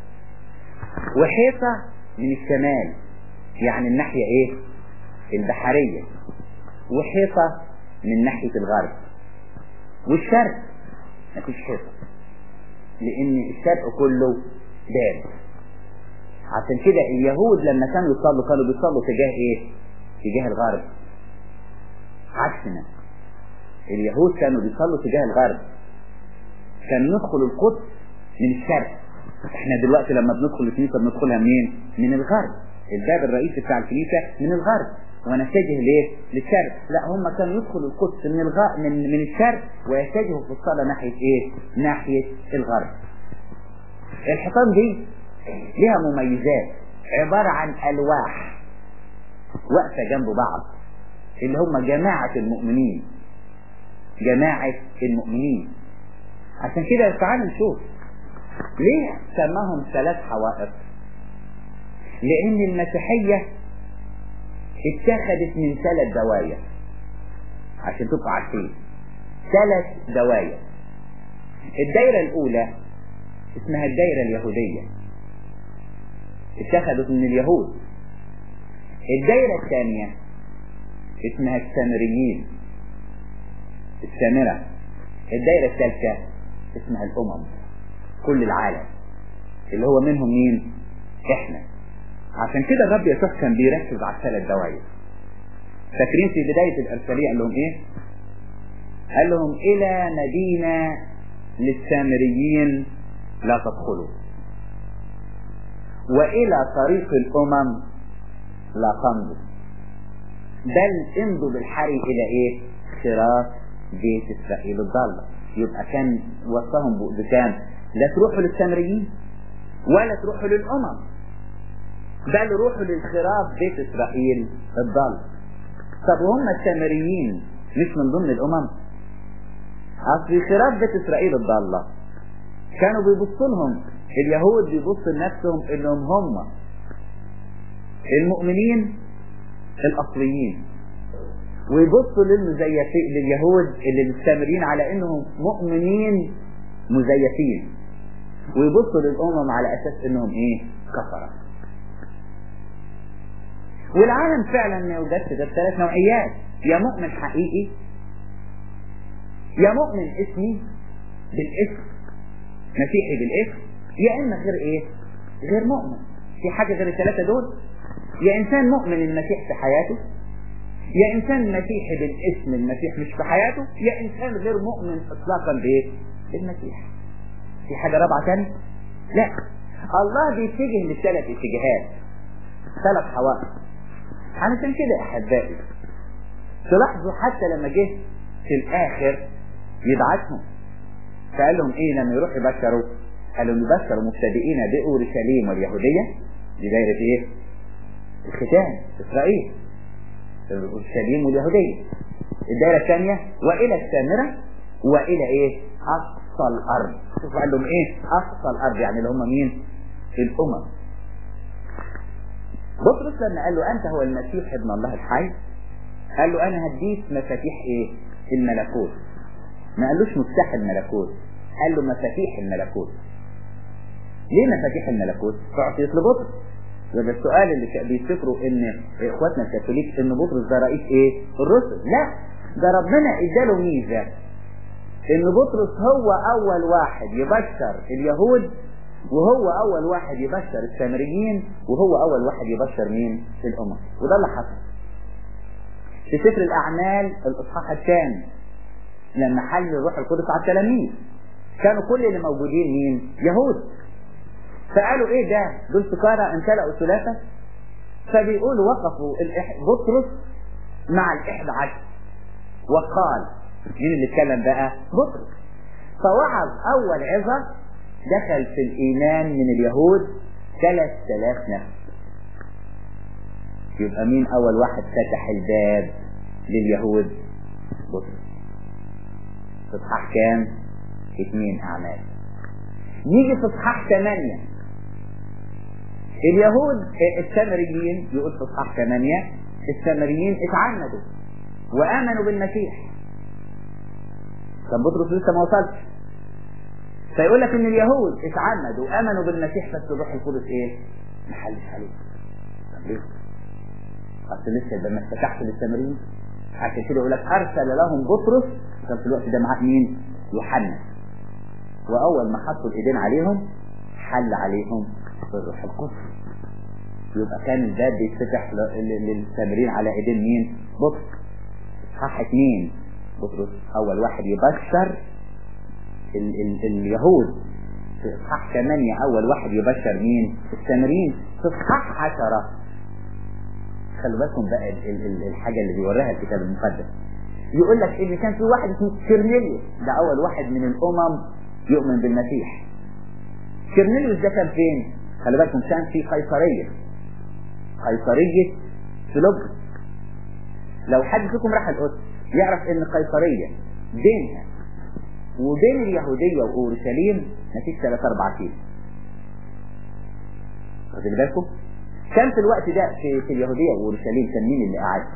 وحيطة من الشمال يعني الناحية ايه البحرية وحيطة من ناحية الغرب والشرق مفيش حيطة لان الشرق كله باب عشان كده اليهود لما كانوا يصلوا كانوا بيصلوا تجاه ايه تجاه الغرب عكسنا اليهود كانوا بيصلوا تجاه الغرب كان ندخل القدس من الشرق احنا دلوقتي لما بندخل الكنيسة بندخلها منين من الغرب الباب الرئيسي بتاع الكنيسة من الغرب ونتجه ليه للشرق لا هم كانوا يدخلوا القدس من الغ... من من الشرق ويتجهوا في الصلاة ناحية ايه ناحية الغرب الحيطان دي لها مميزات عبارة عن ألواح واقفة جنب بعض اللي هم جماعة المؤمنين جماعة المؤمنين عشان كده تعالوا نشوف ليه سماهم ثلاث حوائط لأن المسيحية اتخذت من ثلاث دواير عشان تبقوا عارفين ثلاث دواير الدايرة الأولى اسمها الدايرة اليهودية اتخذت من اليهود الدايرة الثانية اسمها السامريين السامرة الدايرة الثالثة اسمها الأمم كل العالم اللي هو منهم مين احنا عشان كده الرب يسوع كان بيركز على الثلاث دوائر فاكرين في بداية الأرسالية قال لهم ايه قال لهم إلى مدينة للسامريين لا تدخلوا وإلى طريق الأمم لا تمضوا بل امضوا بالحري إلى إيه خراف بيت إسرائيل الضالة يبقى كان وصاهم بكام لا تروحوا للسامريين ولا تروحوا للأمم بل روحوا للخراف بيت إسرائيل الضالة طب وهم السامريين مش من ضمن الأمم أصل خراف بيت إسرائيل الضالة كانوا بيبصوا لهم اليهود بيبصوا لنفسهم انهم هم المؤمنين الاصليين ويبصوا للمزيفين لليهود اللي مستمرين على انهم مؤمنين مزيفين ويبصوا للامم على اساس انهم ايه كفرة والعالم فعلا ما يوجدش غير ثلاث نوعيات يا مؤمن حقيقي يا مؤمن اسمي بالاسم مسيحي بالاسم يا اما غير ايه غير مؤمن في حاجة غير الثلاثة دول يا انسان مؤمن المسيح في حياته يا انسان مسيحي بالاسم المسيح مش في حياته يا انسان غير مؤمن اطلاقا بايه بالمسيح في حاجة رابعة تاني لا الله بيتجه للثلاث اتجاهات ثلاث حوائط علشان كده يا احبائي تلاحظوا حتى لما جه في الاخر يبعثهم فقال لهم ايه لما يروح يبشروا قالوا يبشروا مبتدئين بأورشليم واليهودية دي دايرة ايه الختان اسرائيل اورشليم واليهودية الدايرة الثانية والى السامرة والى ايه اقصى الارض شوفوا قال لهم ايه اقصى الارض يعني اللي هم مين الامم بطرس لما قال له انت هو المسيح ابن الله الحي قال له انا هديك مفاتيح ايه الملكوت ما قالوش مفتاح الملكوت قال له مفاتيح الملكوت ليه مفاتيح الملكوت فأعطيت لبطرس وده السؤال اللي بيفتكروا ان اخواتنا الكاثوليك ان بطرس ده رئيس ايه الرسل لا ده ربنا اداله ميزة ان بطرس هو اول واحد يبشر اليهود وهو اول واحد يبشر السامريين وهو اول واحد يبشر مين الامم وده اللي حصل في سفر الأعمال الإصحاح الثاني لما حل الروح القدس على التلاميذ كانوا كل اللي موجودين مين؟ يهود فقالوا ايه ده؟ دول سكارى امتلأوا ثلاثة فبيقولوا وقفوا الإح... بطرس مع الإحدى عشر وقال مين اللي اتكلم بقى؟ بطرس فوعظ أول عظة دخل في الإيمان من اليهود ثلاث آلاف نفس يبقى مين أول واحد فتح الباب لليهود؟ بطرس في إصحاح كام؟ اثنين أعمال نيجي في إصحاح ثمانية اليهود السامريين يقول في إصحاح ثمانية السامريين اتعمدوا وآمنوا بالمسيح كان بطرس لسه ما وصلش فيقول لك ان اليهود اتعمدوا وامنوا بالمسيح بس الروح القدس ايه؟ ما حلش عليه. طب ليه؟ اصل لسه ده ما اتفتحش للسامريين عشان كده يقول لك ارسل لهم بطرس كان في الوقت ده معاه مين؟ يوحنا واول ما حطوا الايدين عليهم حل عليهم الروح القدس يبقى كان الباب بيتفتح للسامريين على ايدين مين؟ بطرس صح اثنين بطرس اول واحد يبشر ال ال اليهود في اصحاح 8 اول واحد يبشر مين؟ السامريين في اصحاح 10 خلوا بالكم بقى ال ال ال الحاجه اللي بيوريها الكتاب المقدس يقول لك ان كان في واحد اسمه كيرنيليوس ده اول واحد من الامم يؤمن بالمسيح كيرنيليوس ده كان فين؟ خلي بالكم كان في قيصريه قيصريه فيلبس لو حد فيكم راح القدس يعرف ان قيصريه بينها وبين اليهودية وأورشليم مفيش 3 4 كيلو. واخدين بالكم؟ كان في الوقت ده في, في اليهودية وأورشليم كان مين اللي قاعد؟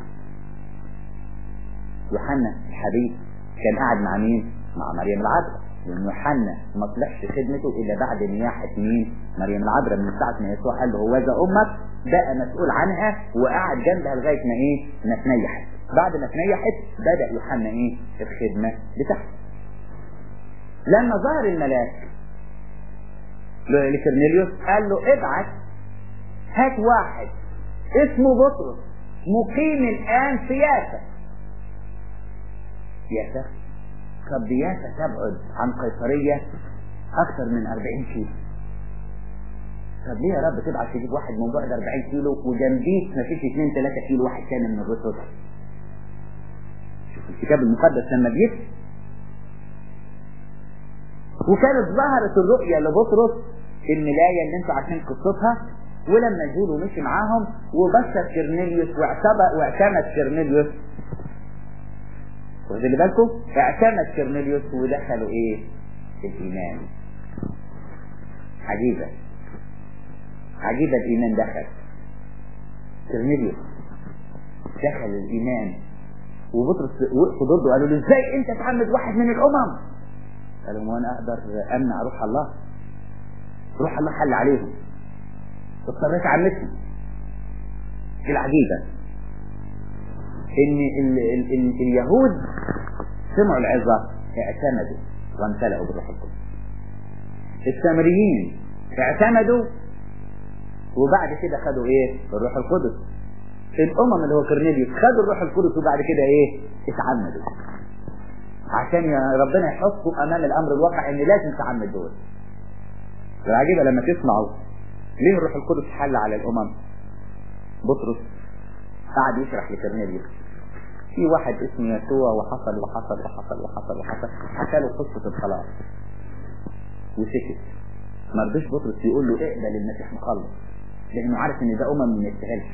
يوحنا الحبيب كان قاعد مع مين؟ مع مريم العذراء لأن يوحنا ما طلعش خدمته إلا بعد نياحة مين؟ مريم العذراء من ساعة ما يسوع قال له هوذا أمك بقى مسؤول عنها وقعد جنبها لغاية ما إيه؟ ما تنيحت. بعد ما تنيحت بدأ يوحنا إيه؟ الخدمة بتاعته. لما ظهر الملاك لكرنيليوس قال له ابعت هات واحد اسمه بطرس مقيم الآن في يافا يافا طب يافا تبعد عن قيصرية أكثر من 40 كيلو طب ليه يا رب تبعت تجيب واحد من بعد 40 كيلو وجنبيه مفيش 2 3 كيلو واحد تاني من الرسل شوف الكتاب المقدس لما بيكتب وكانت ظهرت الرؤية لبطرس الملاية اللي انتوا عارفين قصتها ولما جوله مشي معاهم وبشر كرنيليوس واعتمد كرنيليوس واخدين بالكم؟ اعتمد كرنيليوس ودخلوا ايه؟ الايمان عجيبة عجيبة الايمان دخل كرنيليوس دخل الايمان وبطرس وقفوا ضده قالوا له ازاي انت تعمد واحد من الامم قال لهم وانا اقدر امنع روح الله روح الله حل عليهم اضطريت عمتهم العجيبة ان ال ال ال اليهود سمعوا العظة اعتمدوا وامتلأوا بالروح القدس السامريين اعتمدوا وبعد كده خدوا ايه الروح القدس الامم اللي هو كرنيليوس خدوا الروح القدس وبعد كده ايه اتعمدوا عشان ربنا يحطوا امام الامر الواقع ان لازم تعمد دول العجيبة لما تسمعوا ليه الروح القدس حل على الامم بطرس قعد يشرح لكرنيليوس في واحد اسمه يسوع وحصل وحصل وحصل وحصل وحصل حكى له قصة الخلاص وسكت ما رضيش بطرس يقول له اقبل المسيح مخلص لانه عارف ان ده امم ما يستاهلش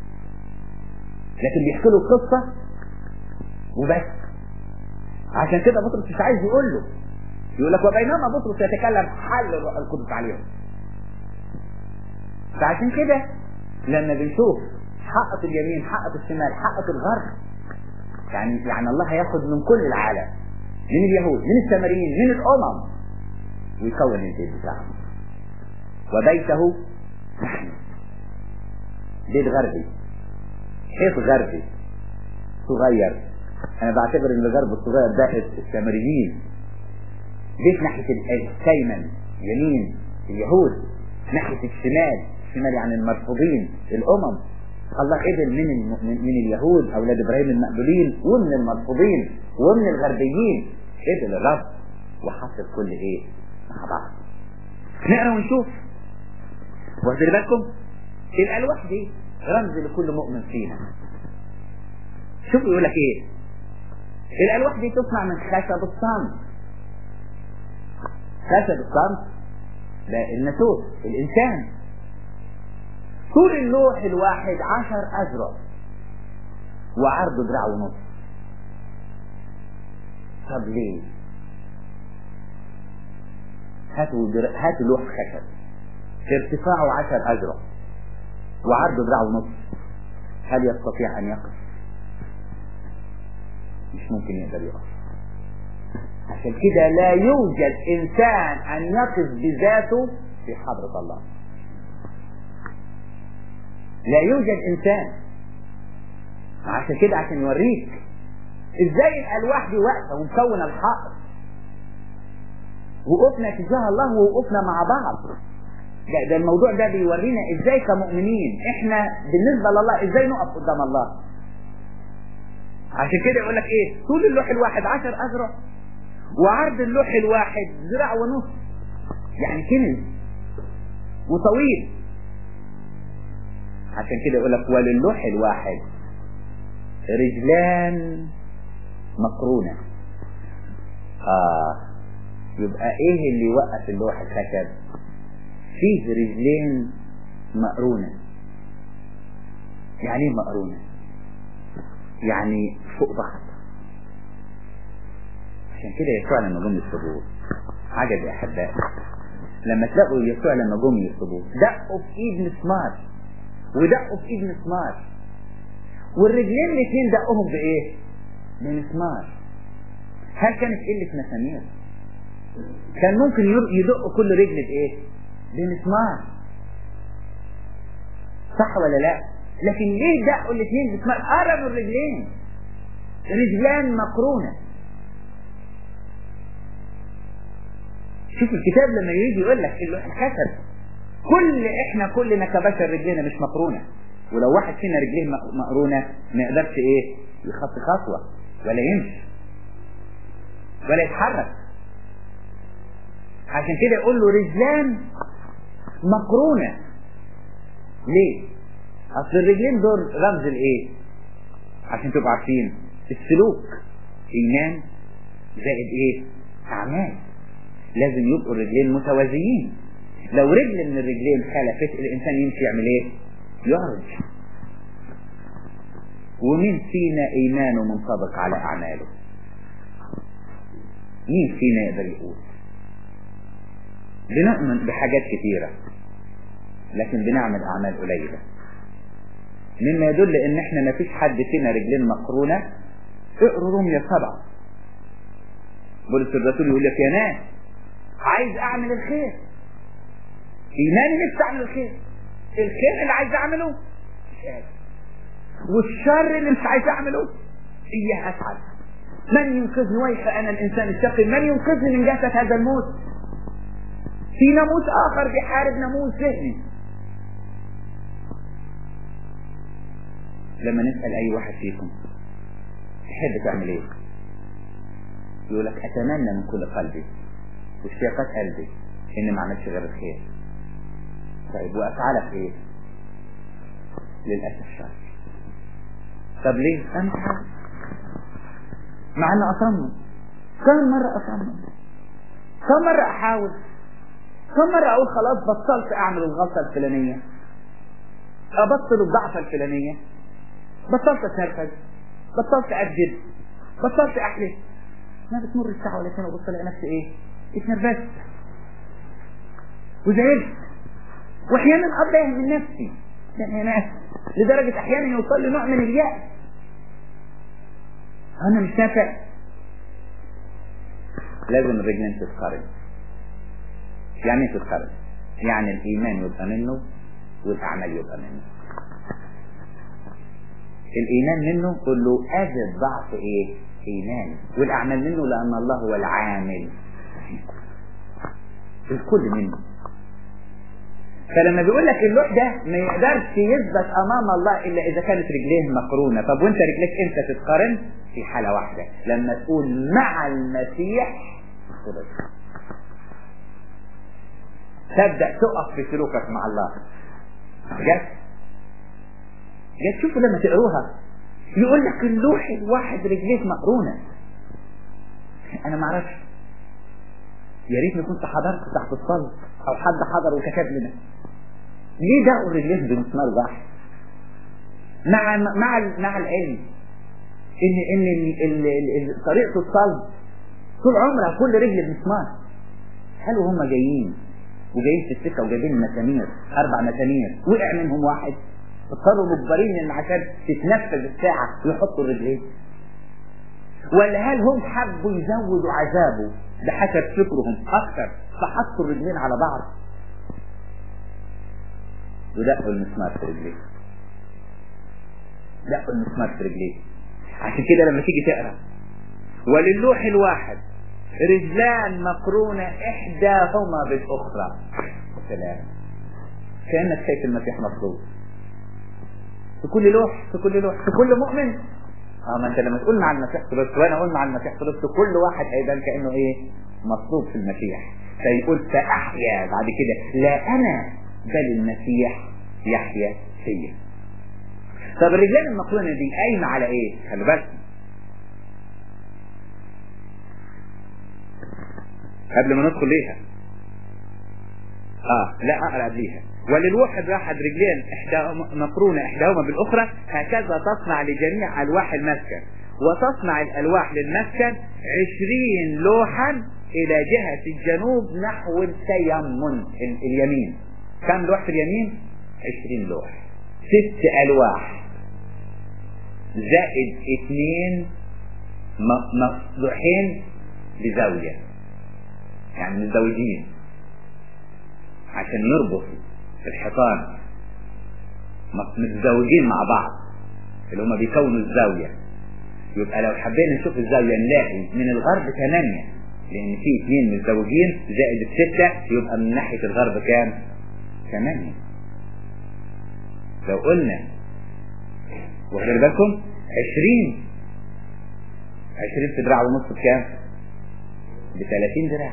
لكن بيحكي له القصة وبس عشان كده بطرس مش عايز يقول له يقول لك وبينما بطرس يتكلم حل الروح القدس عليهم فعشان كده لما بنشوف حقة اليمين حقة الشمال حقة الغرب يعني يعني الله هياخد من كل العالم من اليهود من السامريين من الامم ويكون البيت بتاعه وبيته نحن بيت غربي حيط غربي صغير انا بعتبر ان الغرب الصغير ده السامريين بيت ناحية الكيمن يمين اليهود ناحية الشمال الشمال يعني المرفوضين الامم الله قبل من الم... من من اليهود اولاد ابراهيم المقبولين ومن المرفوضين ومن الغربيين قبل الرب وحصل كل ايه مع بعض نقرا ونشوف واخد بالكم الالواح دي رمز لكل مؤمن فينا شوفوا يقول لك ايه الالواح دي تصنع من خشب الصمت خشب الصمت ده الناسوت الانسان طول اللوح الواحد عشر أذرع وعرضه دراع ونص طب ليه هاتوا در... هاتوا لوح خشب ارتفاعه عشر أذرع وعرضه دراع ونص هل يستطيع أن يقف مش ممكن يقدر يقف عشان كده لا يوجد إنسان أن يقف بذاته في حضرة الله لا يوجد انسان عشان كده عشان يوريك ازاي الالواح دي واقفه ومكونه الحائط وقفنا تجاه الله ووقفنا مع بعض ده, ده الموضوع ده بيورينا ازاي كمؤمنين احنا بالنسبه لله ازاي نقف قدام الله عشان كده يقول لك ايه طول اللوح الواحد عشر اذرع وعرض اللوح الواحد ذراع ونص يعني كنز وطويل عشان كده يقول لك وللوح الواحد رجلان مقرونة آه يبقى ايه اللي يوقف اللوح الخشب فيه رجلين مقرونة يعني ايه مقرونة يعني فوق بعض عشان كده يسوع لما جم يصلبوه عجب يا احبائي لما تلاقوا يسوع لما جم يصلبوه دقوا في ايد مسمار ودقوا في ايد مسمار والرجلين الاثنين دقوهم بايه بمسمار هل كانت قلة مسامير كان ممكن يدقوا كل رجل بايه بمسمار صح ولا لا لكن ليه دقوا الاثنين بمسمار قربوا الرجلين رجلان مقرونة شوف الكتاب لما يجي يقول لك اللوح الخشب كل احنا كلنا كبشر رجلينا مش مقرونة ولو واحد فينا رجليه مقرونة ما يقدرش ايه يخط خطوة ولا يمشي ولا يتحرك عشان كده يقول له رجلان مقرونة ليه اصل الرجلين دول رمز الايه عشان تبقوا عارفين السلوك ايمان زائد ايه اعمال لازم يبقوا الرجلين متوازيين لو رجل من الرجلين خلفت الانسان يمشي يعمل ايه يعرج ومين فينا ايمانه منطبق على اعماله مين فينا يقدر يقول بنؤمن بحاجات كثيرة لكن بنعمل اعمال قليلة مما يدل ان احنا ما فيش حد فينا رجلين مقرونة اقروا رمية سبعة بولس الرسول يقول لك يا ناس عايز اعمل الخير ايماني نفسي اعمل الخير الخير اللي عايز اعمله مش قادر والشر اللي مش عايز اعمله اياه افعل من ينقذني ويح انا الانسان الشقي من ينقذني من جهة هذا الموت في ناموس اخر بيحارب ناموس ذهني لما نسأل اي واحد فيكم تحب تعمل ايه يقول لك اتمنى من كل قلبي واشتياقات قلبي ان ما عملش غير الخير طيب وافعالك ايه للاسف شر طب ليه انا حاسس مع ان اصمم كم مرة اصمم كم مرة احاول كم مرة اقول خلاص بطلت اعمل الغلطة الفلانية ابطل الضعفة الفلانية بطلت اتنرفز بطلت اكذب بطلت احلف ما بتمر الساعة ولا سنة وبص الاقي نفسي ايه اتنرفزت وزعلت واحيانا اتضايق من نفسي يعني انا لدرجة احيانا يوصل لي نوع من اليأس انا مش نافع لازم الرجلين تتقارن يعني ايه تتقارن يعني الايمان يبقى منه والاعمال يبقى منه الايمان منه قل له اجد ضعف ايه ايماني والاعمال منه لان الله هو العامل الكل منه فلما بيقول لك اللوح ده ما يقدرش يثبت امام الله الا اذا كانت رجليه مقرونه طب وانت رجليك امتى تتقارن في حاله واحده لما تقول مع المسيح صلب تبدا تقف في سلوكك مع الله جت جت شوفوا لما تقروها يقول لك اللوح الواحد رجليه مقرونه انا ما اعرفش يا ريتني كنت حضرت تحت الصلب او حد حضر وكتب لنا ليه دقوا رجليه بمسمار واحد مع مع مع العلم ان ان ال- ال- ال- طريقه الصلب طول عمرها كل رجل بمسمار قالوا هم جايين وجايين في السكه وجايبين مسامير اربع مسامير وقع منهم واحد اضطروا مجبرين ان عشان تتنفذ الساعه يحطوا الرجلين ولا هل هم حبوا يزودوا عذابه بحسب فكرهم اكثر فحطوا الرجلين على بعض ودقوا المسمار في رجليه دقوا المسمار في رجليه عشان كده لما تيجي تقرا وللوح الواحد رجلان مقرونة إحداهما بالأخرى سلام كأنك شايف المسيح مطلوب في كل لوح في كل لوح في كل مؤمن اه ما انت لما تقول مع المسيح خلصت وانا اقول مع المسيح خلصت كل واحد هيبان كانه ايه مطلوب في المسيح فيقول فاحيا بعد كده لا انا بل المسيح يحيا فيا طب الرجلان المقرونه دي قايمه على ايه؟ خلي بالك قبل ما ندخل ليها اه لا اقرا قبليها وللواحد واحد رجلين احداهما مقرونه احداهما بالاخرى هكذا تصنع لجميع الواح المسكن وتصنع الالواح للمسكن عشرين لوحا الى جهة الجنوب نحو التيمن ال- اليمين كم لوح في اليمين عشرين لوح ست الواح زائد اثنين م- مفضوحين بزاوية يعني متزوجين عشان يربط الحيطان متزوجين مع بعض اللي هما بيكونوا الزاوية يبقى لو حبينا نشوف الزاوية نلاقي من الغرب ثمانية لأن في اثنين متزوجين زائد الستة يبقى من ناحية الغرب كام؟ ثمانية لو قلنا واخدين بالكم؟ عشرين عشرين في دراع ونص بكام؟ بثلاثين دراع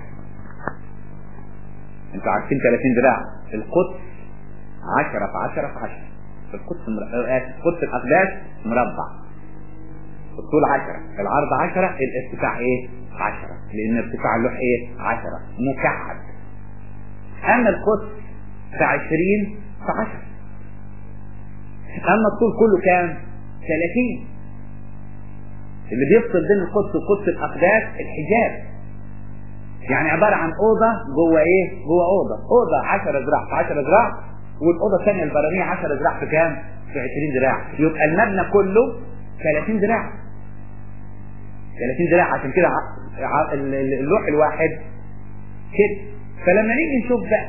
انتوا عارفين 30 دراع القدس 10 في 10 في 10 القدس مر... آسف، قدس الاقداس مربع الطول 10 العرض 10 الارتفاع ايه 10 لان ارتفاع اللوح ايه 10 مكعب اما القدس في 20 في 10 اما الطول كله كام 30 اللي بيفصل بين القدس وقدس الاقداس الحجاب يعني عبارة عن أوضة جوه إيه؟ جوه أوضة، أوضة 10 ذراع في 10 ذراع والأوضة الثانية البرانية 10 ذراع في كام؟ في 20 ذراع، يبقى المبنى كله 30 ذراع. 30 ذراع عشان كده ع- ع- ال- ال- اللوح الواحد كده، فلما نيجي نشوف بقى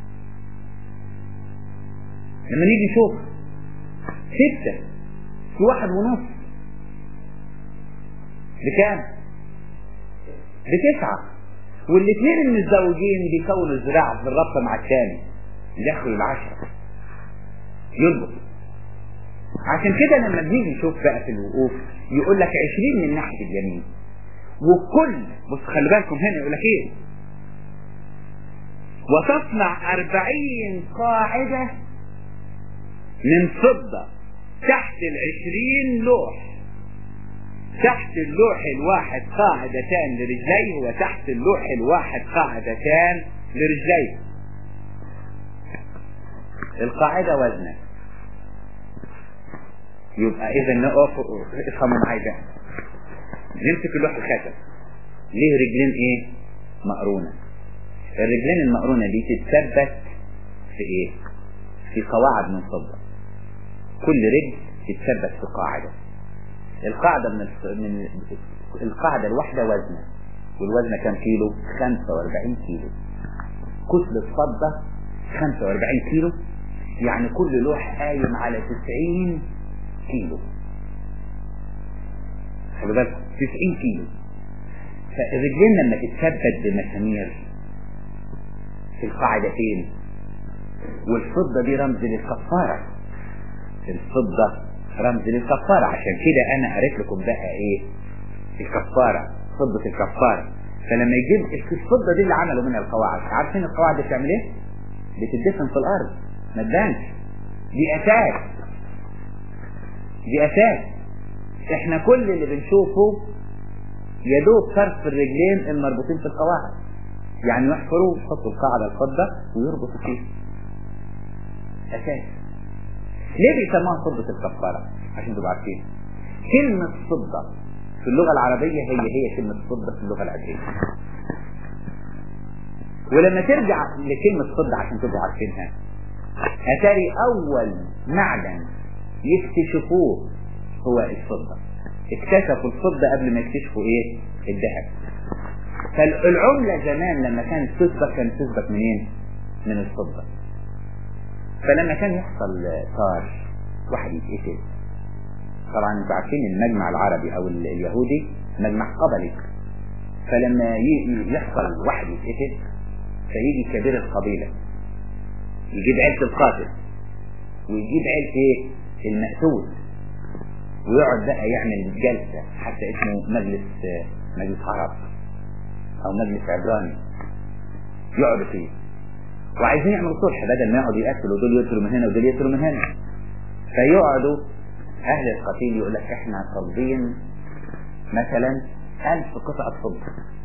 لما نيجي نشوف ستة في واحد ونص بكام؟ بتسعة والاثنين المتزوجين بيكونوا الذراع في الربطة مع الثاني يدخلوا العشرة يربط عشان كده لما بنيجي نشوف بقى في الوقوف يقول لك 20 من ناحية اليمين وكل بص خلي بالكم هنا يقول لك ايه وتصنع أربعين قاعدة من فضة تحت العشرين لوح تحت اللوح الواحد قاعدتان لرجليه وتحت اللوح الواحد قاعدتان لرجليه القاعدة وزنة يبقى إذا نقف افهموا معايا بقى نمسك اللوح الخاتم ليه رجلين إيه؟ مقرونة الرجلين المقرونة دي تتثبت في إيه؟ في قواعد من فضة كل رجل تتثبت في قاعدة القاعدة من الف... من القاعدة الواحدة وزنة والوزنة كام كيلو 45 كيلو كتلة فضة 45 كيلو يعني كل لوح قايم على 90 كيلو خلي بالك 90 كيلو فالرجلين لما تتثبت بمسامير في القاعدتين والفضة دي رمز للكفارة الفضة رمز للكفارة عشان كده انا قريت لكم بقى ايه الكفارة فضة الكفارة فلما يجيب الفضة دي اللي عملوا منها القواعد عارفين القواعد دي بتعمل ايه بتدفن في الارض ما تبانش دي اساس دي اساس احنا كل اللي بنشوفه يا دوب طرف الرجلين المربوطين في القواعد يعني يحفروا يحطوا القاعدة الفضة ويربطوا فيها اساس ليه بيسموها فضة الكفارة عشان تبقوا عارفين كلمة فضة في اللغة العربية هي هي كلمة فضة في اللغة العبرية ولما ترجع لكلمة فضة عشان تبقوا عارفينها أتاري أول معدن يكتشفوه هو الفضة اكتشفوا الفضة قبل ما يكتشفوا ايه الذهب فالعملة زمان لما كانت تسبق كانت تسبق منين من الفضة فلما كان يحصل طار واحد يتقتل طبعا انتوا عارفين المجمع العربي او اليهودي مجمع قبلي فلما يحصل واحد يتقتل فيجي كبير القبيلة يجيب عيلة القاتل ويجيب عيلة ايه المقتول ويقعد بقى يعمل جلسة حتى اسمه مجلس مجلس عرب او مجلس عبراني يقعدوا فيه وعايزين يعملوا صلح بدل ما يقعدوا يقتلوا دول يقتلوا من هنا ودول يقتلوا من هنا فيقعدوا اهل القتيل يقول لك احنا طالبين مثلا ألف قطعة فضة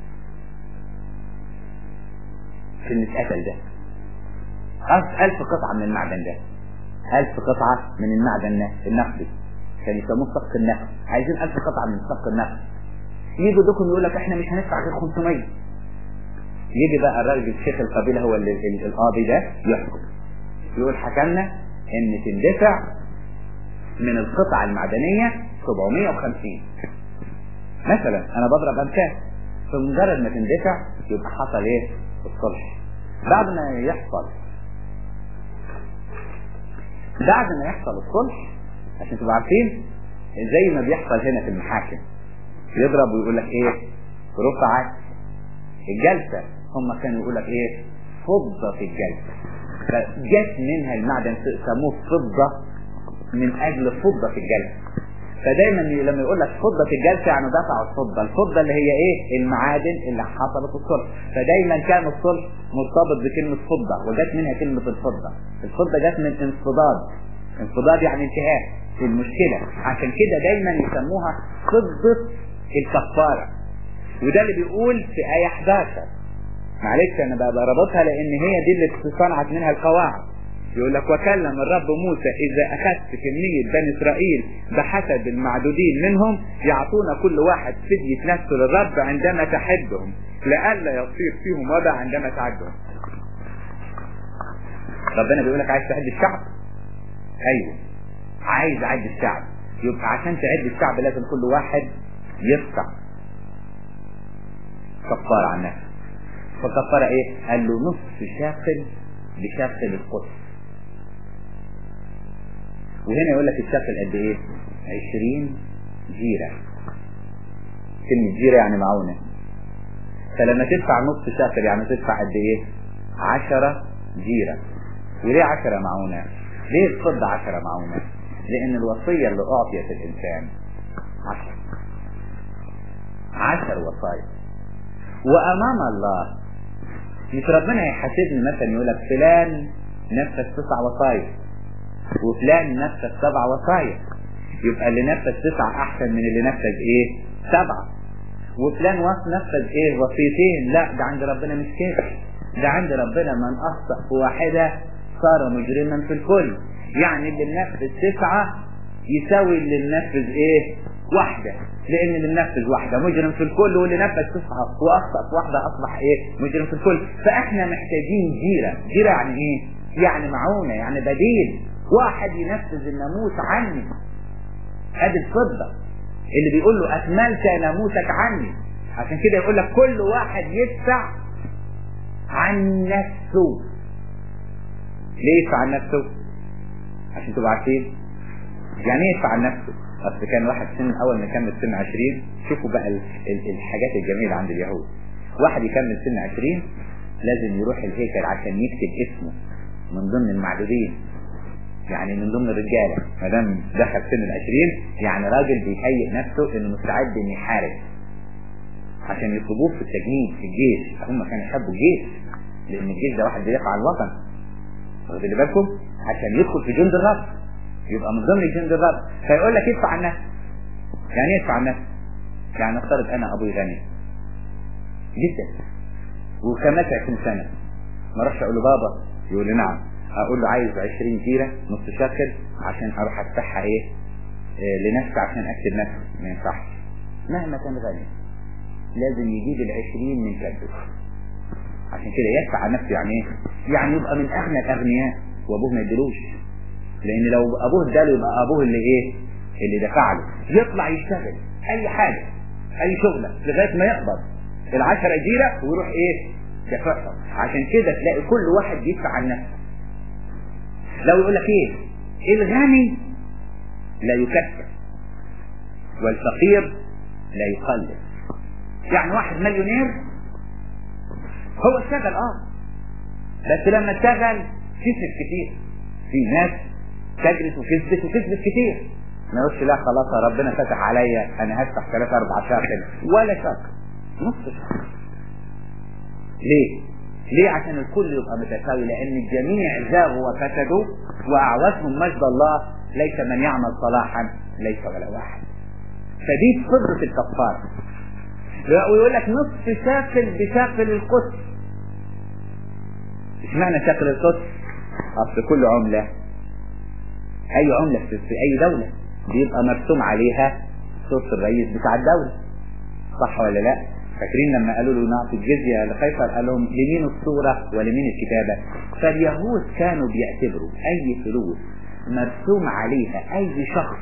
في المتقتل ده ألف قطعة من المعدن ده ألف قطعة من المعدن النقدي كان يسموه صفق النقد عايزين ألف قطعة من صفق النقد يجوا دوكم يقول لك احنا مش هندفع غير 500 يجي بقى الراجل شيخ القبيلة هو اللي القاضي ده يحكم يقول حكمنا ان تندفع من القطعة المعدنية 750 مثلا انا بضرب امثال فمجرد ما تندفع يبقى حصل ايه الصلح بعد ما يحصل بعد ما يحصل الصلح عشان تبقوا عارفين زي ما بيحصل هنا في المحاكم يضرب ويقول لك ايه رفعت الجلسة هم كانوا يقول لك ايه فضة في الجلسة فجت منها المعدن سموه فضة من اجل فضة في الجلسة فدايما لما يقول لك فضة في الجلسة يعني دفعوا الفضة الفضة اللي هي ايه المعادن اللي حصلت الصلح فدايما كان الصلح مرتبط بكلمة فضة وجت منها كلمة الفضة الفضة جت من انفضاد انفضاد يعني انتهاء في المشكلة عشان كده دايما يسموها فضة الكفارة وده اللي بيقول في آية 11 معلش انا بقى بربطها لان هي دي اللي صنعت منها القواعد يقول لك وكلم الرب موسى اذا اخذت كمية بني اسرائيل بحسب المعدودين منهم يعطون كل واحد فدية نفسه للرب عندما تحدهم لئلا يصير فيهم وضع عندما تعدهم ربنا بيقول لك عايز تحد الشعب ايوه عايز اعد الشعب يبقى عشان تعد الشعب لازم كل واحد يدفع كفارة عن نفسه فكفارة ايه قال له نصف شاقل بشاقل القدس وهنا يقول لك الشاقل قد ايه عشرين جيرة كلمة جيرة يعني معونة فلما تدفع نصف شاقل يعني تدفع قد ايه عشرة جيرة وليه عشرة معونة ليه الفضة عشرة معونة لان الوصية اللي اعطيت الانسان عشر عشر وصايا وامام الله مش ربنا هيحاسبني مثلا يقول لك فلان نفذ تسع وصايا وفلان نفذ سبع وصايا يبقى اللي نفذ تسعة احسن من اللي نفذ ايه سبعة وفلان وص نفذ ايه وصيتين لا ده عند ربنا مش كده ده عند ربنا من اخطأ في واحدة صار مجرما في الكل يعني اللي منفذ تسعة يساوي اللي منفذ ايه واحدة لان اللي منفذ واحدة مجرم في الكل واللي نفذ تسعة واخطأ في واحدة اصبح ايه مجرم في الكل فاحنا محتاجين جيرة جيرة يعني ايه يعني معونة يعني بديل واحد ينفذ الناموس عني ادي الفضة اللي بيقول له اكملت ناموسك عني عشان كده يقول لك كل واحد يدفع عن نفسه ليه يدفع عن نفسه عشان تبقوا عارفين يعني ايه يدفع عن نفسه اصل كان واحد سن اول ما يكمل سن 20 شوفوا بقى ال ال الحاجات الجميله عند اليهود واحد يكمل سن 20 لازم يروح الهيكل عشان يكتب اسمه من ضمن المعدودين يعني من ضمن الرجالة ما دام دخل سن العشرين يعني راجل بيهيئ نفسه انه مستعد انه يحارب عشان يطلبوه في التجنيد في الجيش هم كانوا يحبوا الجيش لان الجيش ده واحد بيقع عن الوطن واخد بالكم عشان يدخل في جند الرب يبقى من ضمن جند الرب فيقول لك ادفع عن نفسك يعني ايه ادفع عن نفسك يعني افترض انا ابوي غني جدا وكملت 20 سنه ما اروحش اقول له بابا يقول لي نعم اقول له عايز 20 جيره نص شاكر عشان اروح ادفعها ايه إيه لنفسي عشان اكتب نفسي ما ينفعش مهما كان غني لازم يجيب العشرين من كبه عشان كده يدفع عن نفسه يعني ايه يعني يبقى من اغنى الاغنياء وابوه ما يدلوش لان لو ابوه اداله يبقى ابوه اللي ايه اللي دفع له يطلع يشتغل اي حاجه اي شغله لغايه ما يقبض العشرة جيرة ويروح ايه دفعهم عشان كده تلاقي كل واحد بيدفع عن نفسه لو يقول لك ايه الغني لا يكسر والفقير لا يقلل يعني واحد مليونير هو اشتغل اه بس لما اشتغل كسب كتير في ناس تجرس وكسبت وكسبت كتير ما يقولش لا خلاص يا ربنا فتح عليا انا هدفع ثلاثة اربع شاكل ولا شاكل نص شاكل ليه؟ ليه عشان الكل يبقى متساوي لان الجميع زاغوا وفسدوا واعوزهم مجد الله ليس من يعمل صلاحا ليس ولا واحد فدي فضة الكفارة ويقول لك نصف شاكل بشاكل القدس اشمعنى شاكل القدس اصل كل عملة اي عملة في اي دولة بيبقى مرسوم عليها صوت الرئيس بتاع الدولة صح ولا لا فاكرين لما قالوا له نعطي الجزية لقيصر قال لهم لمين الصورة ولمين الكتابة فاليهود كانوا بيعتبروا اي فلوس مرسوم عليها اي شخص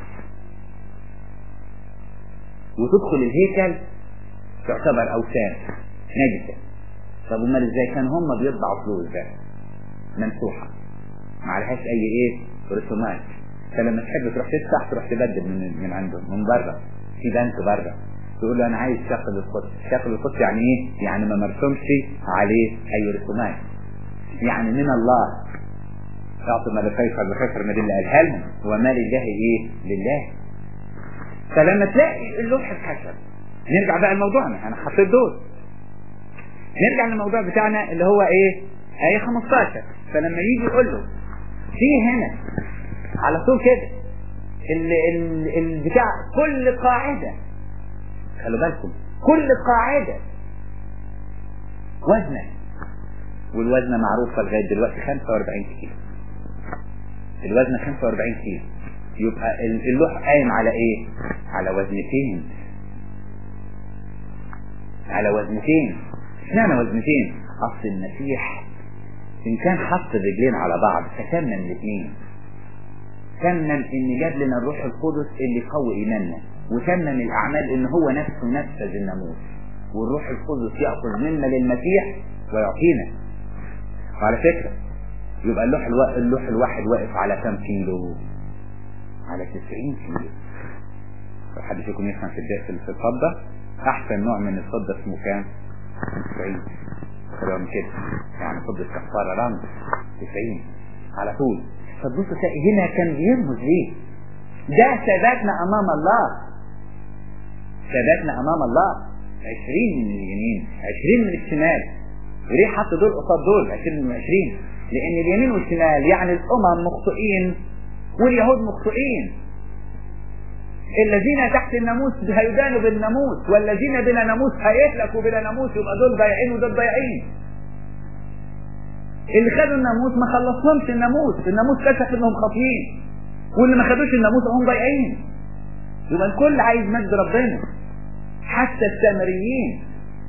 وتدخل الهيكل تعتبر اوثان نجسة طب امال ازاي كان هم بيطبعوا فلوس ده ممسوحة ما عليهاش اي ايه رسومات فلما تحب تروح تفتح تروح تبدل من من عندهم من بره في بنك بره تقول له انا عايز شكل القدس شكل القدس يعني ايه يعني ما مرسومش عليه اي رسومات يعني من الله اعطي ما لقيصر لقيصر ما دي اللي قالها لهم وما لله ايه لله فلما تلاقي اللوح اتكسر نرجع بقى لموضوعنا انا حطيت دول نرجع للموضوع بتاعنا اللي هو ايه ايه 15 فلما يجي يقول له في هنا على طول كده ال ال البتاع كل قاعدة خلوا بالكم كل قاعدة وزنة والوزنة معروفة لغاية دلوقتي 45 كيلو الوزن 45 كيلو يبقى اللوح قايم على ايه على وزنتين على وزنتين اشمعنى وزنتين اصل المسيح ان كان حط الرجلين على بعض فتمم الاثنين تمم ان جاب لنا الروح القدس اللي يقوي ايماننا وتمم الاعمال ان هو نفسه نفذ الناموس والروح القدس ياخذ منا للمسيح ويعطينا وعلى فكره يبقى اللوح الوا... اللوح الواحد واقف على كم كيلو على 90 كيلو لو حد فيكم يفهم في الدقة في الفضة احسن نوع من الفضة اسمه كام 90 كلام كده يعني فضة كفارة رمز 90 على طول فتبص تلاقي هنا كان بيرمز ليه ده ثباتنا امام الله ثباتنا امام الله 20 من اليمين 20 من الشمال وليه حط دول قصاد دول 20 من 20 لان اليمين والشمال يعني الامم مخطئين واليهود مخطئين الذين تحت الناموس هيدانوا بالناموس والذين بلا ناموس هيهلكوا بلا ناموس يبقى دول ضايعين ودول ضايعين اللي خدوا الناموس ما خلصهمش الناموس الناموس كشف انهم خاطئين واللي ما خدوش الناموس هم ضايعين يبقى الكل عايز مجد ربنا حتى السامريين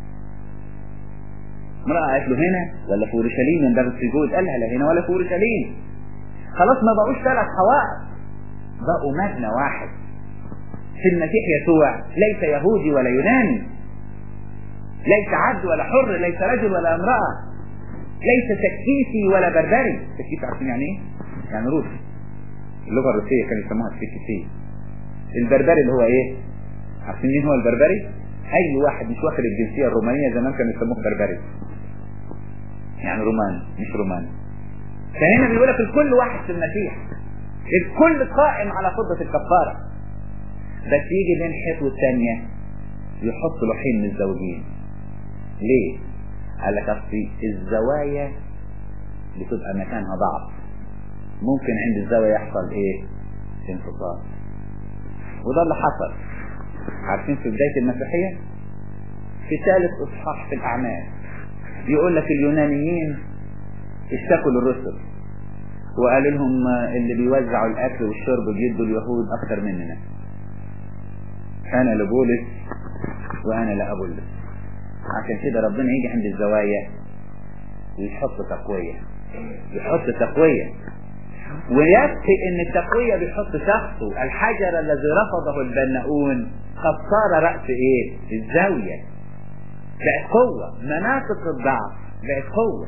امرأة قالت له هنا ولا في اورشليم ينبغي السجود قالها لا هنا ولا في اورشليم خلاص ما بقوش ثلاث حوائط بقوا مبنى واحد في المسيح يسوع ليس يهودي ولا يوناني ليس عبد ولا حر ليس رجل ولا امرأة ليس تكتيسي ولا بربري تكتيسي عارفين يعني ايه؟ يعني روسي اللغة الروسية كانوا يسموها التكتيسية البربري اللي هو ايه؟ عارفين مين هو البربري؟ اي واحد مش واخد الجنسية الرومانية زمان كانوا يسموه بربري يعني روماني مش روماني فهنا بيقول لك الكل واحد في المسيح الكل قائم على فضة الكفارة بس يجي بين حيط والثانية يحط لوحين متزوجين ليه؟ قال لك اصل الزوايا بتبقى مكانها ضعف ممكن عند الزاوية يحصل ايه؟ انفصال وده اللي حصل عارفين في بداية المسيحية في ثالث اصحاح في الاعمال يقول لك اليونانيين اشتكوا للرسل وقالوا لهم اللي بيوزعوا الاكل والشرب بيدوا اليهود اكثر مننا انا لبولس وانا لابولس عشان كده ربنا يجي عند الزوايا ويحط تقوية يحط تقوية ويكفي ان التقوية بيحط شخصه الحجر الذي رفضه البناؤون قد صار رأس ايه الزاوية بقت قوة مناطق الضعف بقت قوة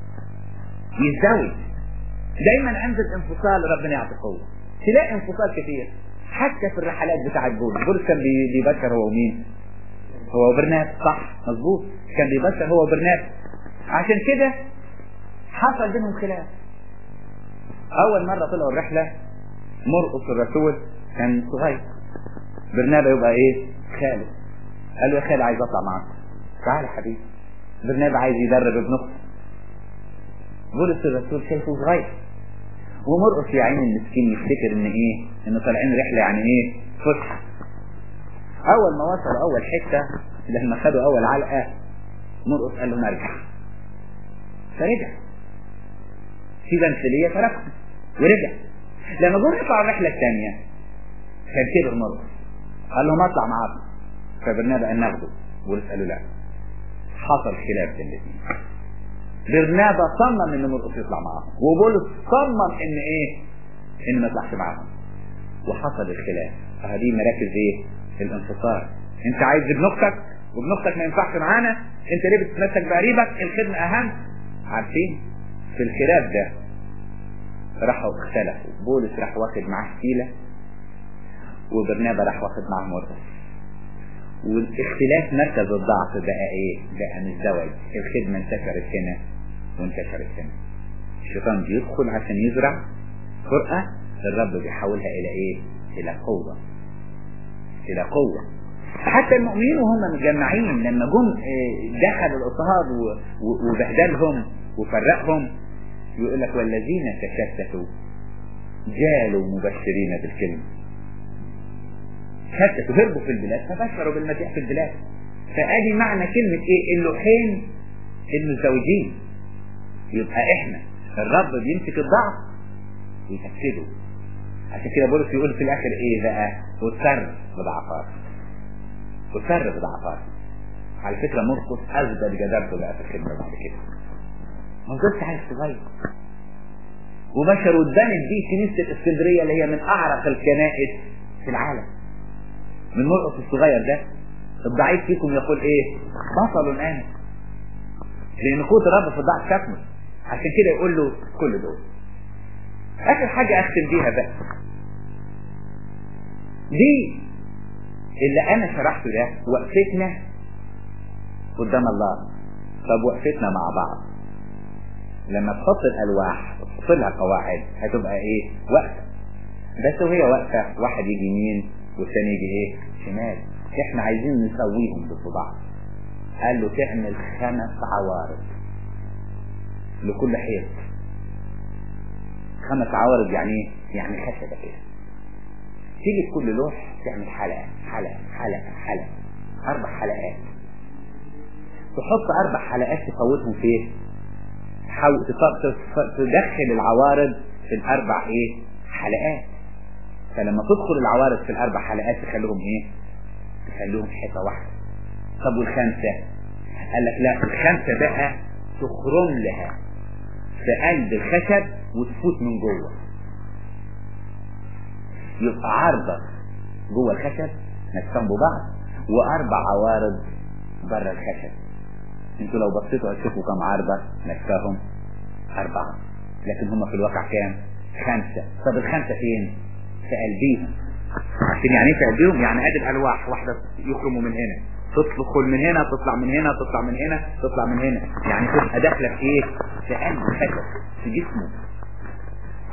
يزاوي دايما عند الانفصال ربنا يعطي قوة تلاقي انفصال كتير حتى في الرحلات بتاعت بولس بولس كان بيبشر هو مين هو وبرناب صح مظبوط كان بيبشر هو وبرناب عشان كده حصل بينهم خلاف اول مرة طلعوا الرحلة مرقص الرسول كان صغير برنابا يبقى ايه خالد قال له يا خالد عايز اطلع معاك تعال يا حبيبي برنابا عايز يدرب ابن اخته بولس الرسول شايفه صغير ومرقص يا عيني المسكين يفتكر ان ايه ان طالعين رحله يعني ايه فسحه اول ما وصلوا اول حته لما خدوا اول علقه مرقص قال له نرجع فرجع في بنسليه تركهم ورجع لما جم يطلعوا الرحله الثانيه كان كبر مرقص قال لهم اطلع معاكم فبرنابا قال ناخده بولس قال له لا حصل خلاف بين الاثنين برنابا صمم ان مرقص يطلع معاهم وبولس صمم ان ايه ان ما يطلعش معاهم وحصل الخلاف فهذه مراكز ايه الانفصال انت عايز ابن اختك وابن اختك ما ينفعش معانا انت ليه بتتمسك بقريبك الخدمه اهم عارفين في الخلاف ده راحوا اختلفوا بولس راح واخد معاه سيلة وبرنابا راح واخد معاه مرقص والاختلاف مركز الضعف بقى ايه بقى مزدوج الخدمة انتشرت هنا وانتشرت هنا الشيطان بيدخل عشان يزرع فرقة الرب بيحولها الى ايه الى قوة الى قوة حتى المؤمنين وهم مجمعين لما جم دخلوا الاضطهاد وبهدلهم وفرقهم يقول لك والذين تشتتوا جالوا مبشرين بالكلمة شتتوا هربوا في البلاد فبشروا بالمسيح في البلاد فادي معنى كلمة ايه اللوحين المزوجين يبقى احنا الرب بيمسك الضعف ويفسده عشان كده بولس يقول في الاخر ايه بقى وسر بضعفات وسر بضعفات على فكرة مرقس اثبت جدارته بقى في الخدمة بعد كده ما كنتش عايز صغير وبشر واتبنت دي كنيسة الاسكندرية اللي هي من اعرق الكنائس في العالم من مرقس الصغير ده الضعيف فيكم يقول ايه بطل الان لان قوة الرب في الضعف شكله عشان كده يقول له كل دول اخر حاجة اختم بيها بقى دي اللي انا شرحته ده وقفتنا قدام الله طب وقفتنا مع بعض لما تحط الالواح وتحط لها قواعد هتبقى ايه وقفه بس وهي واقفه واحد يجي يمين والثاني يجي ايه شمال احنا عايزين نسويهم ضد بعض قال له تعمل خمس عوارض لكل حيط خمس عوارض يعني ايه يعني خشبه كده تيجي في كل لوح تعمل حلقه حلقه حلقه حلقه اربع حلقات تحط اربع حلقات تفوتهم فين تحاول تدخل العوارض في الاربع ايه حلقات فلما تدخل العوارض في الاربع حلقات تخليهم ايه تخليهم حته واحده طب والخمسه قال لك لا الخمسه بقى تخرم لها في قلب الخشب وتفوت من جوه يبقى عارضة جوه الخشب نفسهم ببعض واربع عوارض بره الخشب انتوا لو بصيتوا هتشوفوا كم عارضة نفسهم اربعة لكن هم في الواقع كام خمسة طب الخمسة فين في قلبيهم عشان يعني ايه في قلبيهم يعني ادي الالواح واحدة يخرموا من هنا تدخل من هنا تطلع من هنا تطلع من هنا تطلع من هنا يعني تبقى داخله في ايه في قلب الخشب في جسمه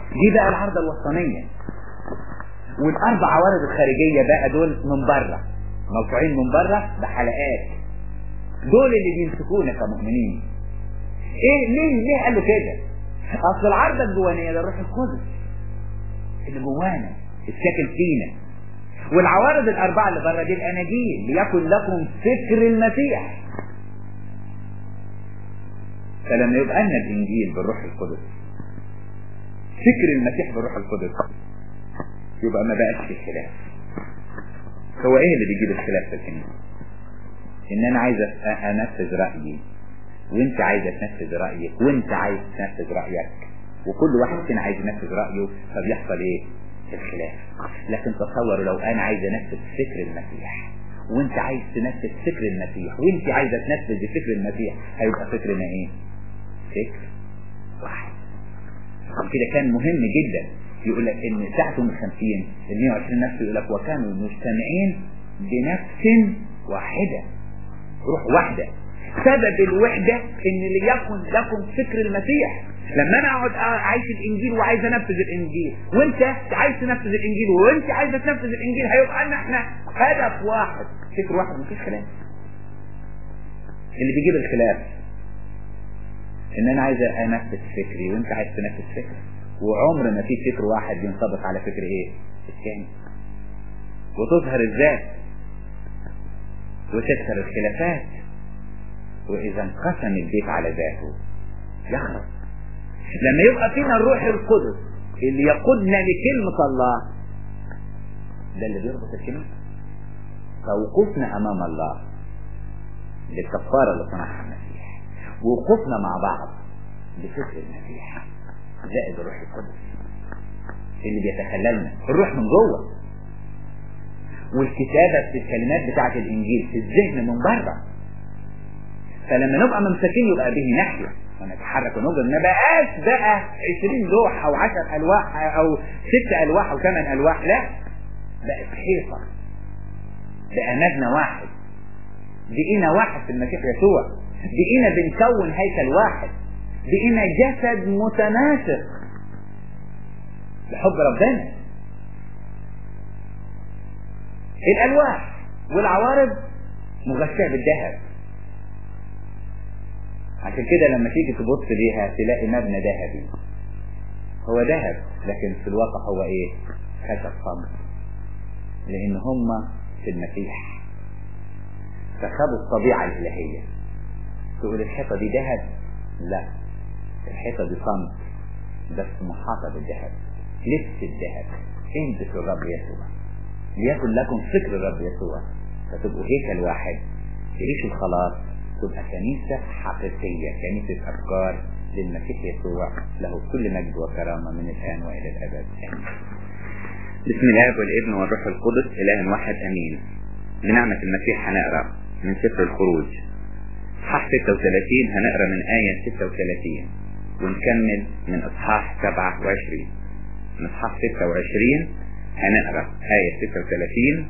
دي بقى العارضة الوسطانية والاربع عوارض الخارجية بقى دول من بره مرفوعين من بره بحلقات دول اللي بيمسكونا كمؤمنين ايه ليه ليه قالوا كده اصل العارضة الجوانية ده الروح القدس اللي جوانا الساكن فينا والعوارض الاربعة اللي بره دي الاناجيل ليكن لكم فكر المسيح فلما يبقى لنا الانجيل بالروح القدس فكر المسيح بالروح القدس يبقى ما بقاش في خلاف هو ايه اللي بيجيب الخلاف في الكنيسه ان انا عايز انفذ رايي وانت عايز تنفذ رايك وانت عايز تنفذ رايك وكل واحد فينا عايز ينفذ رايه فبيحصل ايه الخلاف لكن تصوروا لو انا عايز انفذ فكر المسيح وانت عايز تنفذ فكر المسيح وانت عايزه تنفذ فكر المسيح هيبقى فكرنا ايه فكر واحد عشان كده كان مهم جدا يقول لك ان ساعة من الخمسين ال 120 نفس يقول لك وكانوا مجتمعين بنفس واحدة روح واحدة سبب الوحدة ان ليكن لكم فكر المسيح لما انا اقعد عايش الانجيل وعايز انفذ الانجيل وانت عايز تنفذ الانجيل وانت عايز تنفذ الانجيل هيبقى لنا احنا هدف واحد فكر واحد مفيش خلاف اللي بيجيب الخلاف ان انا عايز انفذ فكري وانت عايز تنفذ فكرك وعمر ما في فكر واحد ينطبق على فكر ايه الثاني وتظهر الذات وتكثر الخلافات واذا انقسم البيت على ذاته يخرب لما يبقى فينا الروح القدس اللي يقودنا لكلمة الله ده اللي بيربط الكنيسة فوقوفنا امام الله للكفارة اللي صنعها المسيح ووقوفنا مع بعض بفكر المسيح زائد الروح القدس اللي بيتخللنا الروح من جوه والكتابة في الكلمات بتاعة الإنجيل في الذهن من بره فلما نبقى ممسكين يبقى به نحيا ونتحرك ونجر ما بقاش بقى 20 لوح أو 10 ألواح أو 6 ألواح أو 8 ألواح لا بقت حيطة بقى مبنى واحد بقينا واحد في المسيح يسوع بقينا بنكون هيكل واحد بقينا جسد متناسق لحب ربنا الالواح والعوارض مغشاه بالذهب عشان كده لما تيجي تبص ليها تلاقي مبنى ذهبي هو ذهب لكن في الواقع هو ايه خشب صمت لان هم في المسيح فخدوا الطبيعه الالهيه تقول الحيطه دي ذهب لا الحيطة دي صمت بس محاطة بالذهب لبس الذهب البس الرب يسوع ليكن لكم فكر الرب يسوع فتبقوا هيكل واحد تعيشوا الخلاص تبقى كنيسة حقيقية كنيسة أفكار للمسيح يسوع له كل مجد وكرامة من الآن وإلى الأبد آمين بسم الله والابن والروح القدس إله واحد أمين بنعمة المسيح هنقرأ من سفر الخروج اصحاح 36 هنقرا من آية 36 ونكمل من اصحاح 27 من اصحاح 26 هنقرا آية 36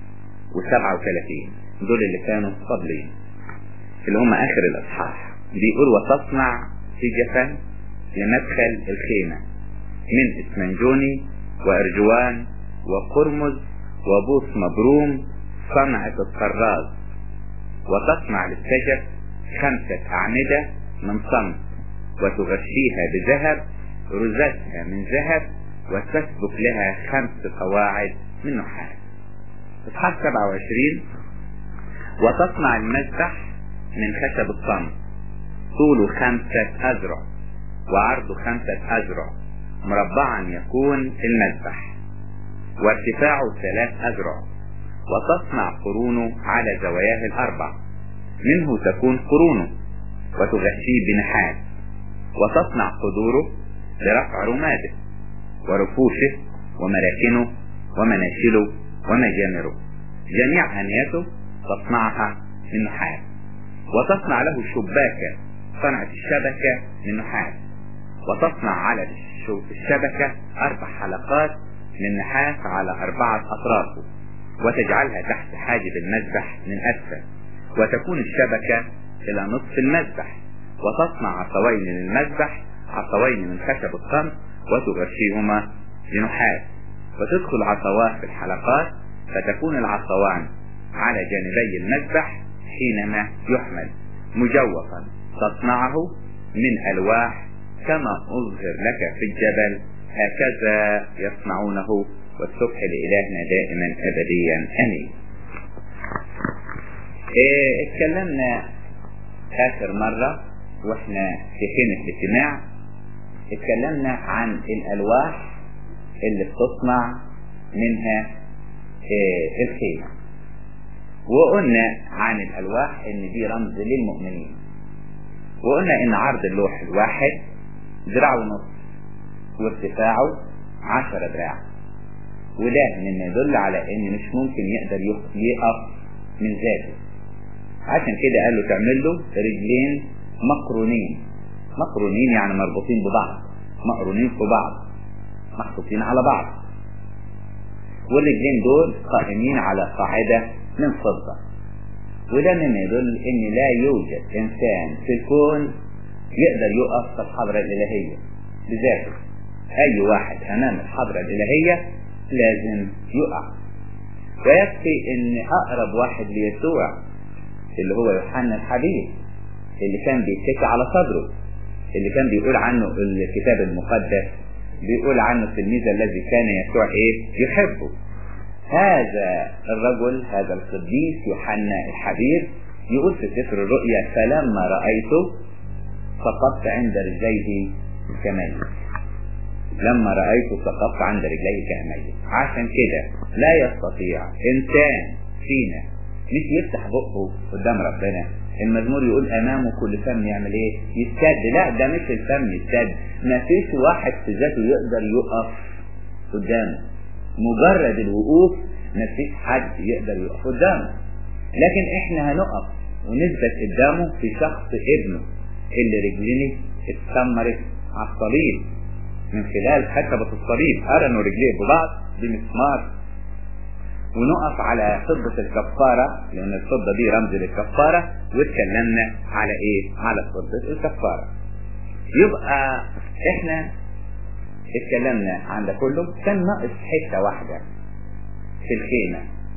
و37 دول اللي كانوا فاضلين اللي هم آخر الأصحاح بيقول وتصنع سجفا لمدخل الخيمة من اسمنجوني وأرجوان وقرمز وبوس مبروم صنعة الطراز وتصنع للسجف خمسة أعمدة من صمت وتغشيها بذهب رزتها من ذهب وتسبك لها خمس قواعد من نحاس اصحاح 27 وتصنع المذبح من خشب الصمت طوله خمسة أذرع وعرضه خمسة أذرع مربعا يكون المذبح وارتفاعه ثلاث أذرع وتصنع قرونه على زواياه الأربع منه تكون قرونه وتغشيه بنحاس وتصنع قدوره لرفع رماده ورفوشه ومراكنه ومناشله ومجامره جميع هنيته تصنعها من نحاس وتصنع له شباكة صنعة الشبكة من نحاس وتصنع على الشبكة أربع حلقات من نحاس على أربعة أطرافه وتجعلها تحت حاجب المذبح من أسفل وتكون الشبكة إلى نصف المذبح وتصنع عصوين للمذبح عصوين من خشب الصمت وتغشيهما بنحاس وتدخل عصوات في الحلقات فتكون العصوان على جانبي المذبح حينما يحمل مجوفا تصنعه من ألواح كما أظهر لك في الجبل هكذا يصنعونه والسبح لإلهنا دائما أبديا أمين إيه اتكلمنا آخر مرة واحنا في خيمة الاجتماع اتكلمنا عن الألواح اللي بتصنع منها إيه الخيمة وقلنا عن الألواح إن دي رمز للمؤمنين وقلنا إن عرض اللوح الواحد ذراع ونص وارتفاعه عشرة دراع وده مما يدل على إن مش ممكن يقدر يقف من ذاته عشان كده قال له تعمل له رجلين مقرونين مقرونين يعني مربوطين ببعض مقرونين في بعض محطوطين على بعض والرجلين دول قائمين على قاعدة من فضة وده مما يدل ان لا يوجد انسان في الكون يقدر يقف في الحضرة الالهية بذاته اي واحد امام الحضرة الالهية لازم يقع ويكفي ان اقرب واحد ليسوع اللي هو يوحنا الحبيب اللي كان بيتكي على صدره اللي كان بيقول عنه الكتاب المقدس بيقول عنه التلميذ الذي كان يسوع ايه يحبه هذا الرجل هذا القديس يوحنا الحبيب يقول في سفر الرؤيا فلما رأيته سقطت عند رجليه كميت لما رأيته سقطت عند رجليه كميت عشان كده لا يستطيع إنسان فينا مش يفتح بقه قدام ربنا المزمور يقول امامه كل فم يعمل ايه يسد لا ده مش الفم يسد ما فيش واحد في ذاته يقدر يقف قدامه مجرد الوقوف ما فيش حد يقدر يقف قدامه لكن احنا هنقف ونثبت قدامه في شخص ابنه اللي رجليه اتسمرت على الصليب من خلال خشبة الصليب قرنوا رجليه ببعض بمسمار ونقف على فضة الكفارة لأن الفضة دي رمز للكفارة واتكلمنا على إيه؟ على فضة الكفارة. يبقى إحنا اتكلمنا عن ده كله كان ناقص حتة واحدة في الخيمة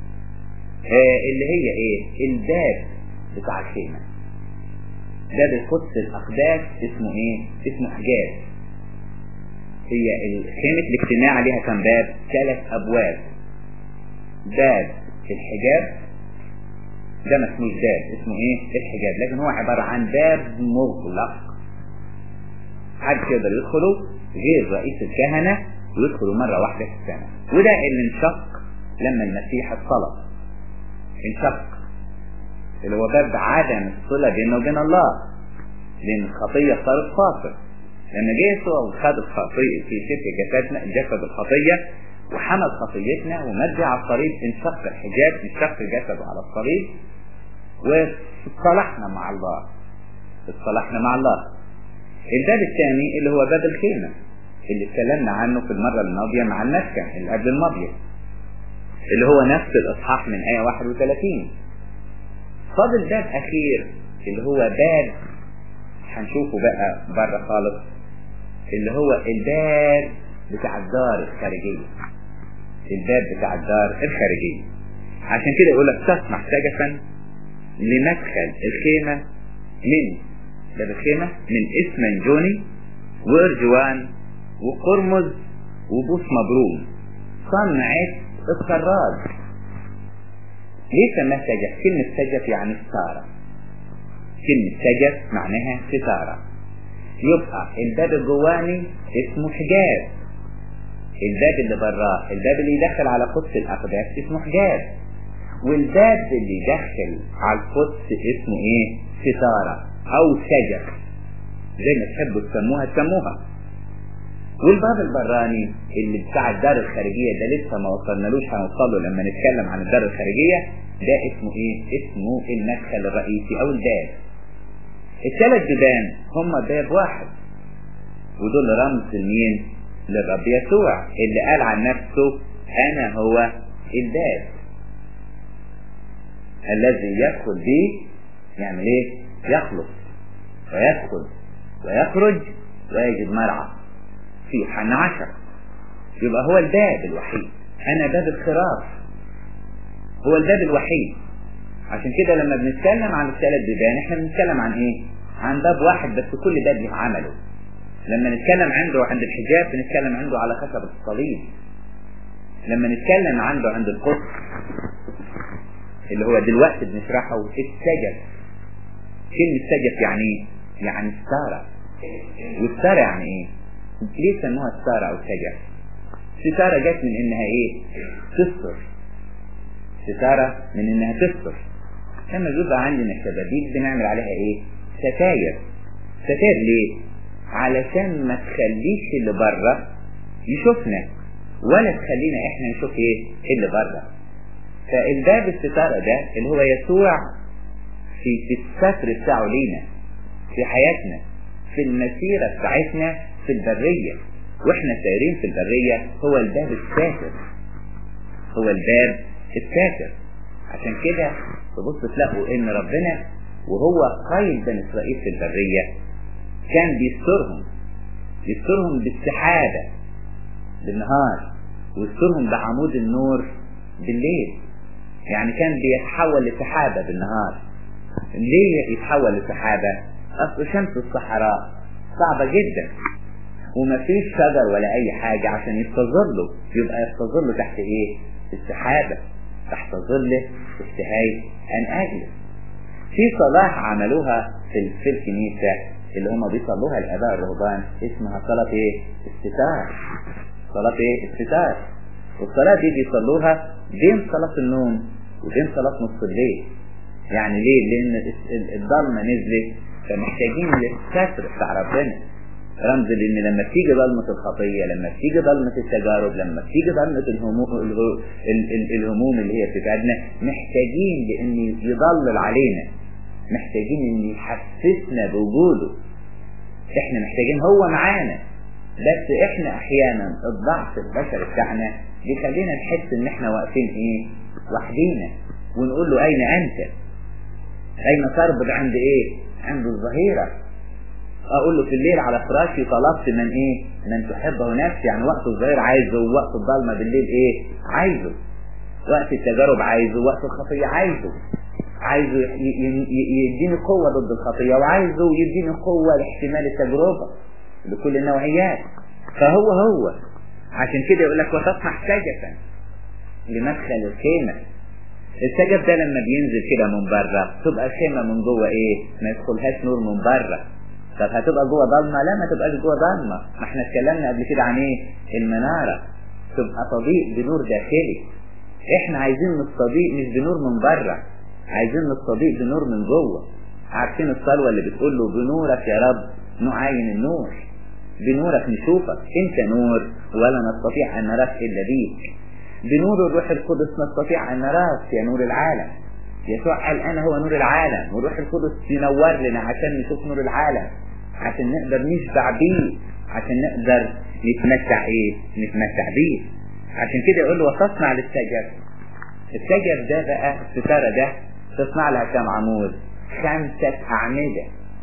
آه اللي هي إيه؟ الباب بتاع الخيمة. باب القدس الأقداس اسمه إيه؟ اسمه حجاب. هي خيمة الاجتماع ليها كم باب؟ ثلاث أبواب. باب الحجاب ده ما اسموش باب اسمه ايه الحجاب لكن هو عبارة عن باب مغلق محدش يقدر يدخله غير رئيس الكهنة ويدخلوا مرة واحدة في السنة وده اللي انشق لما المسيح اتصلب انشق اللي هو باب عدم الصلة بينه وبين الله لأن الخطية صارت فاصل لما جه يسوع وخد الخطية في شبه جسدنا جسد الخطية وحمل خطيتنا ومد على الصليب انشق الحجاب انشق جسده على الصليب واتصالحنا مع الله اتصالحنا مع الله الباب الثاني اللي هو باب الخيمة اللي اتكلمنا عنه في المرة الماضية مع المسكن اللي قبل الماضية اللي هو نفس الإصحاح من آية 31 فاضل باب أخير اللي هو باب هنشوفه بقى بره خالص اللي هو الباب بتاع الدار الخارجية الباب بتاع الدار الخارجية عشان كده يقول لك تصنع سجفا لمدخل الخيمة من باب الخيمة من اسمنجوني وارجوان وقرمز وبوس مبروم صنعت السراج ليه سماه سجف؟ كلمة سجف يعني ستارة كلمة سجف معناها ستارة يبقى الباب الجواني اسمه حجاب الباب اللي براه الباب اللي يدخل على قدس الأقداس اسمه حجاب والباب اللي يدخل على القدس اسمه ايه ستارة او سجف زي ما تحبوا تسموها تسموها والباب البراني اللي بتاع الدار الخارجية ده لسه ما وصلنالوش هنوصله لما نتكلم عن الدار الخارجية ده اسمه ايه اسمه المدخل الرئيسي او الباب الثلاث بيبان هم باب واحد ودول رمز لمين للرب يسوع اللي قال عن نفسه انا هو الباب الذي يدخل به يعمل ايه يخلص ويدخل ويخرج ويجد مرعى في يوحنا عشر يبقى هو الباب الوحيد أنا باب الخراف هو الباب الوحيد عشان كده لما بنتكلم عن الثلاث بيبان احنا بنتكلم عن ايه؟ عن باب واحد بس كل باب له عمله لما نتكلم عنده عند الحجاب بنتكلم عنده على خشب الصليب لما نتكلم عنده عند القدس اللي هو دلوقتي بنشرحه السجف كلمة سجف يعني ايه؟ يعني ستارة والستارة يعني ايه؟ ليه سموها ستارة او سجف؟ ستارة جت من انها ايه؟ تستر ستارة من انها تستر لما بيبقى عندنا شبابيك بنعمل عليها ايه؟ ستاير ستاير ليه؟ علشان ما تخليش اللي بره يشوفنا ولا تخلينا احنا نشوف ايه اللي بره فالباب الستارة ده اللي هو يسوع في, في الستر بتاعه لينا في حياتنا في المسيرة بتاعتنا في البرية واحنا سايرين في البرية هو الباب الساتر هو الباب الساتر عشان كده تبص تلاقوا ان ربنا وهو قايد بني اسرائيل في البرية كان بيسترهم يسترهم بالسحابة بالنهار ويسترهم بعمود النور بالليل يعني كان بيتحول لسحابة بالنهار ليه يتحول لسحابة اصل شمس الصحراء صعبة جدا ومفيش شجر ولا اي حاجة عشان يستظله يبقى يستظله تحت ايه السحابة تحت ظله اشتهاي ان اجلس في صلاة عملوها في, في الكنيسة اللي هم بيصلوها الاباء الرهبان اسمها صلاة ايه استتار صلاة ايه استتار والصلاة دي بيصلوها بين صلاة النوم وبين صلاة نص الليل يعني ليه لان الضلمة نزلت فمحتاجين للستر بتاع ربنا رمز لان لما تيجي ظلمة الخطية لما تيجي ظلمة التجارب لما تيجي ظلمة الهموم, الهموم اللي هي بتتعبنا محتاجين لان يضلل علينا محتاجين ان يحسسنا بوجوده احنا محتاجين هو معانا بس احنا احيانا الضعف البشري بتاعنا بيخلينا نحس ان احنا واقفين ايه وحدينا ونقول له اين انت اين تربط عند ايه عند الظهيرة اقول له في الليل على فراشي طلبت من ايه من تحبه نفسي يعني وقت الظهير عايزه ووقت الظلمة بالليل ايه عايزه وقت التجارب عايزه وقت الخطية عايزه عايزه يديني قوة ضد الخطية وعايزه يديني قوة لاحتمال التجربة لكل النوعيات فهو هو عشان كده يقول لك وتصنع سجفا لمدخل الخيمة السجف ده لما بينزل كده من بره تبقى الخيمة من جوه ايه ما يدخلهاش نور من بره طب هتبقى جوه ضلمة لا ما تبقاش جوه ضلمة ما احنا اتكلمنا قبل كده عن ايه المنارة تبقى تضيء بنور داخلي احنا عايزين نستضيء مش بنور من بره عايزين نستضيء بنور من جوه عارفين الصلوة اللي بتقول له بنورك يا رب نعاين النور بنورك نشوفك انت نور ولا نستطيع ان نراك الا بيك بنور الروح القدس نستطيع ان نراك يا نور العالم يسوع قال انا هو نور العالم والروح القدس ينور لنا عشان نشوف نور العالم عشان نقدر نشبع بيه عشان نقدر نتمتع ايه نتمتع بيه عشان كده يقول له وتصنع للسجف السجف ده بقى الستارة ده تصنع لها كام عمود خمسة أعمدة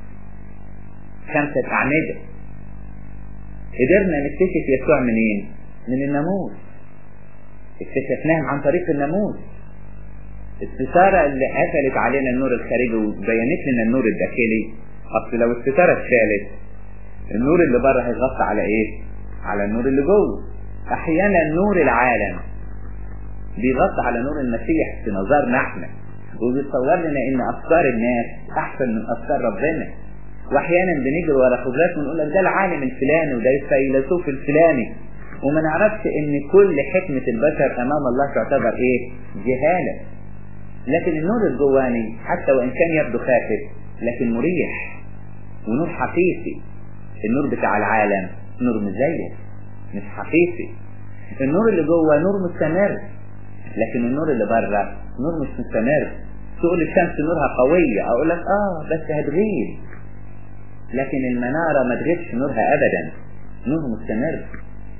خمسة أعمدة قدرنا نكتشف يسوع منين من الناموس اكتشفناهم عن طريق الناموس الستارة اللي قفلت علينا النور الخارجي وبينت لنا النور الداخلي اصل لو الستارة اتشالت النور اللي بره هيغطي على ايه على النور اللي جوه احيانا نور العالم بيغطي على نور المسيح في نظرنا احنا وبيتصور لنا ان افكار الناس احسن من افكار ربنا واحيانا بنجري ورا خبرات ونقول لك ده العالم الفلاني وده الفيلسوف الفلاني وما نعرفش ان كل حكمة البشر امام الله تعتبر ايه جهالة لكن النور الجواني حتى وان كان يبدو خافت لكن مريح ونور حقيقي النور بتاع العالم نور مزيف مش حقيقي النور اللي جوه نور مستمر لكن النور اللي بره نور مش مستمر تقول الشمس نورها قوية اقول لك اه بس هتغيب لكن المنارة ما تغيبش نورها ابدا نور مستمر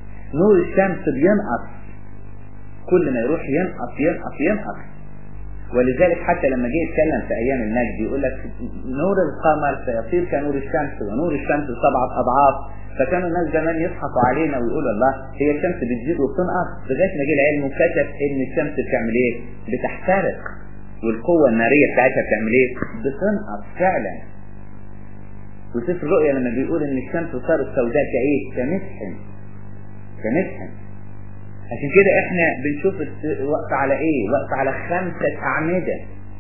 نور الشمس بينقص كل ما يروح ينقص ينقص ينقص ولذلك حتى لما جه يتكلم في ايام المجد يقول لك نور القمر سيصير كنور الشمس ونور الشمس سبعة اضعاف فكانوا الناس زمان يضحكوا علينا ويقولوا الله هي الشمس بتزيد وبتنقص لغايه ما جه العلم وكشف ان الشمس بتعمل ايه؟ بتحترق والقوه الناريه بتاعتها بتعمل ايه؟ بتنقص فعلا وسفر الرؤيا لما بيقول ان الشمس صارت سوداء كايه؟ كمسحن كمسحن عشان كده احنا بنشوف وقت على ايه وقت على خمسة اعمدة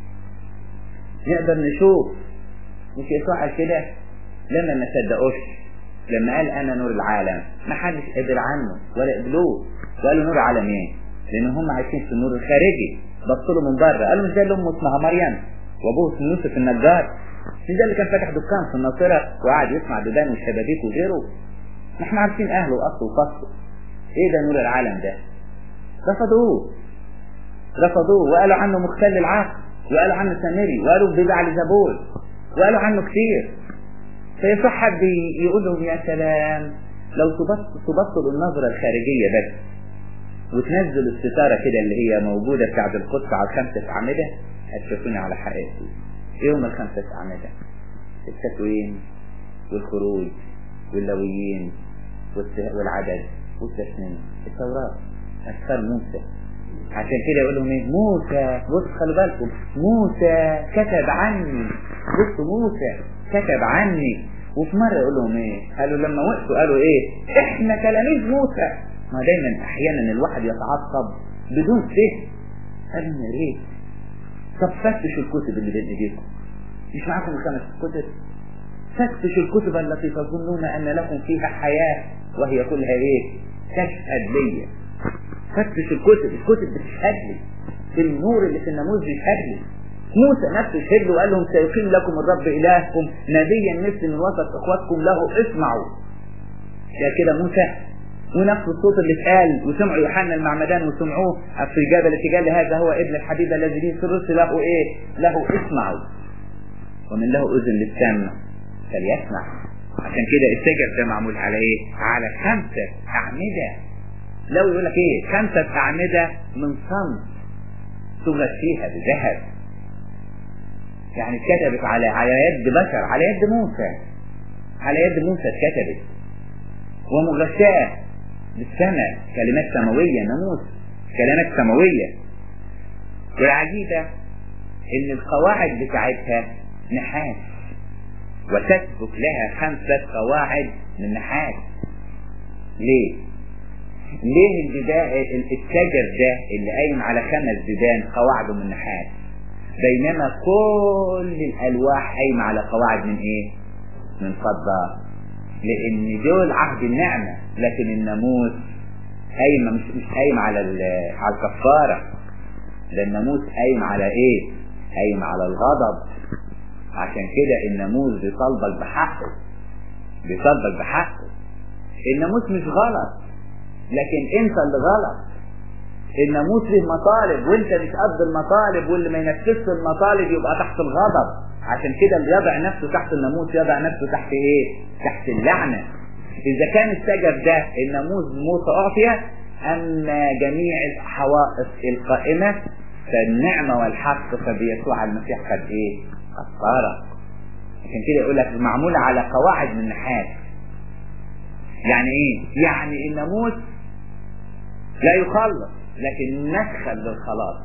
نقدر نشوف مش يسوع قال كده لما ما صدقوش لما قال انا نور العالم ما حدش قدر عنه ولا قبلوه وقالوا نور عالم ايه لان هم عايشين في النور الخارجي بصوا له من بره قالوا مش ده اللي امه اسمها مريم وابوه اسمه يوسف النجار مش ده اللي كان فاتح دكان في الناصره وقاعد يسمع دبان والشبابيك وغيره ما احنا عارفين اهله واصله وفصله ايه ده نور العالم ده رفضوه رفضوه وقالوا عنه مختل العقل وقالوا عنه سامري وقالوا بدع لزبول وقالوا عنه كتير فيصح حد يقول لهم يا سلام لو تبطلوا النظرة الخارجية بس وتنزلوا الستارة كده اللي هي موجودة بتاعت القدس على الخمسة أعمدة هتشوفوني على حقيقتي ايه هم الخمسة أعمدة التكوين والخروج واللويين والعدد والتسنين التوراة أسفار موسى عشان كده يقول لهم ايه موسى بص خلوا بالكم موسى كتب عني بصوا موسى كتب عني وفي مرة يقول لهم ايه قالوا لما وقفوا قالوا ايه احنا تلاميذ موسى ما دايما احيانا الواحد يتعصب بدون فهم قالوا يا ريت طب فتشوا الكتب اللي بين ايديكم مش معاكم الخمس كتب فتشوا الكتب التي تظنون ان لكم فيها حياة وهي كلها ايه تشهد ليا فتش الكتب الكتب بتشهد لي النور اللي في الناموس بيشهد لي موسى نفسه شهد له وقال لهم سيقيم لكم الرب الهكم نبيا مثل من وسط اخواتكم له اسمعوا يا كده موسى ونفس الصوت اللي اتقال وسمعوا يوحنا المعمدان وسمعوه في جبل التجال هذا هو ابن الحبيب الذي به في الرسل له ايه له اسمعوا ومن له اذن للسمع فليسمع عشان كده السجر ده معمول على ايه على خمسة اعمدة لو يقول لك ايه خمسة اعمدة من صمت تغشيها بذهب يعني اتكتبت على على يد بشر على يد موسى على يد موسى اتكتبت ومغشاة بالسماء كلمات سماوية ناموس كلمات سماوية والعجيبة ان القواعد بتاعتها نحاس وتسبك لها خمسة قواعد من نحاس ليه ليه البداية الشجر ده اللي قايم على خمس ديدان قواعده من نحاس بينما كل الالواح قايمة على قواعد من ايه من فضة لان دول عهد النعمة لكن الناموس قايمة مش مش قايم على على الكفارة ده الناموس قايم على ايه قايم على الغضب عشان كده الناموس بيطالبك بحقه بيطالبك بحقه الناموس مش غلط لكن انت اللي غلط الناموس له مطالب وانت مش قد المطالب واللي ما ينفذش المطالب يبقى تحت الغضب عشان كده اللي يضع نفسه تحت الناموس يضع نفسه تحت ايه تحت اللعنة اذا كان السجد ده الناموس موسى اعطيه اما جميع الحوائط القائمة فالنعمة والحق فبيسوع المسيح قد ايه قصارة عشان كده يقول لك معمولة على قواعد من نحاس يعني ايه يعني الناموس لا يخلص لكن مدخل للخلاص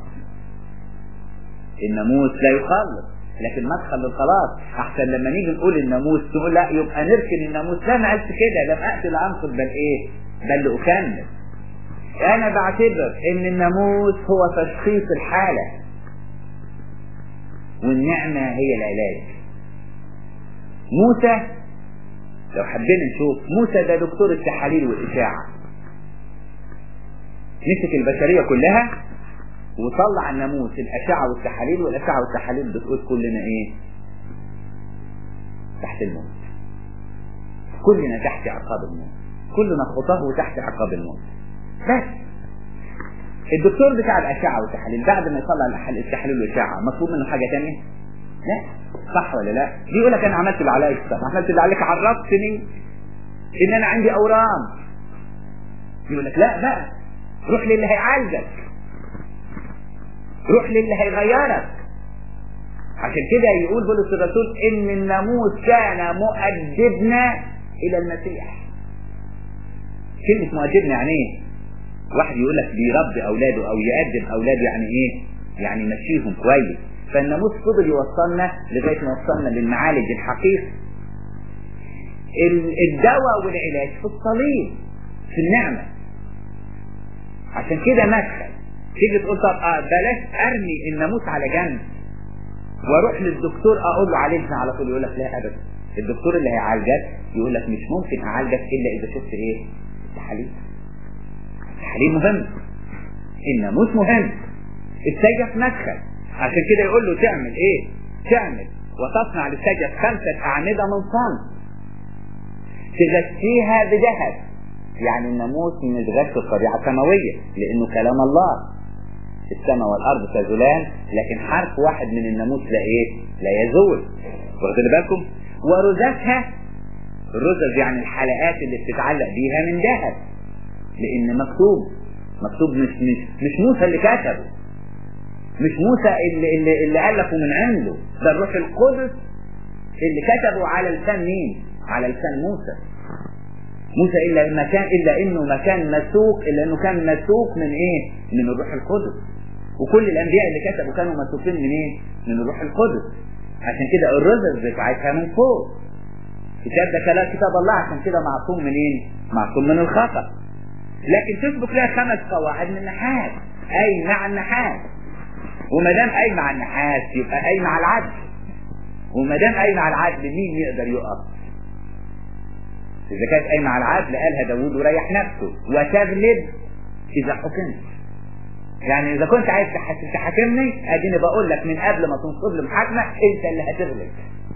الناموس لا يخلص لكن مدخل للخلاص احسن لما نيجي نقول الناموس تقول لا يبقى نركن الناموس لا انا قلت كده لم اقتل انقذ بل ايه بل اكمل انا بعتبر ان الناموس هو تشخيص الحالة والنعمة هي العلاج موسى لو حبينا نشوف موسى ده دكتور التحاليل والإشاعة مسك البشرية كلها وطلع الناموس الأشعة والتحاليل والأشعة والتحاليل بتقول كلنا إيه تحت الموت كلنا تحت عقاب الموت كلنا خطاه تحت عقاب الموت بس الدكتور بتاع الأشعة والتحاليل بعد ما يطلع التحاليل والأشعة مطلوب منه حاجة تانية لا صح ولا لا بيقول لك انا عملت اللي عليا طب عملت اللي عليك عرفتني ان انا عندي اورام يقول لك لا بقى روح للي هيعالجك روح للي هيغيرك عشان كده يقول بولس الرسول ان الناموس كان مؤدبنا الى المسيح كلمة مؤدبنا يعني ايه واحد يقول لك بيربي اولاده او يأدب اولاده يعني ايه يعني يمشيهم كويس فالناموس فضل يوصلنا لغاية ما وصلنا للمعالج الحقيقي الدواء والعلاج في الصليب في النعمة عشان كده مدخل تيجي تقول طب آه بلاش ارمي الناموس على جنب واروح للدكتور اقول له عالجنا على طول يقول لك لا ابدا الدكتور اللي هيعالجك يقول لك مش ممكن اعالجك الا اذا شفت ايه التحاليل التحاليل مهم الناموس مهم السجف مدخل عشان كده يقول له تعمل ايه تعمل وتصنع للسجف خمسة اعمدة من صنع تغشيها بذهب يعني الناموس مش غش الطبيعة السماوية لانه كلام الله السماء والارض تزولان لكن حرف واحد من الناموس لا ايه لا يزول واخدين بالكم ورزتها الرزز يعني الحلقات اللي بتتعلق بيها من ذهب لان مكتوب مكتوب مش مش مش موسى اللي كتبه مش موسى اللي اللي, اللي الفه من عنده ده الروح القدس اللي كتبه على لسان مين على لسان موسى موسى الا ما كان الا انه ما كان مسوق الا انه كان مسوق من ايه من الروح القدس وكل الانبياء اللي كتبوا كانوا مسوقين من ايه من الروح القدس عشان كده الرزز بتاعتها من فوق كتاب ده كلام كتاب الله عشان كده معصوم منين معصوم من الخطأ لكن تسبق لها خمس قواعد من نحاس اي مع النحاس وما دام اي مع النحاس يبقى اي مع العدل وما دام اي مع العدل مين يقدر يقف إذا كانت قايمة على العدل قالها داوود وريح نفسه وتغلب إذا حكمت يعني إذا كنت عايز تحاكمني أديني بقول لك من قبل ما تنصب لي محاكمة أنت اللي هتغلب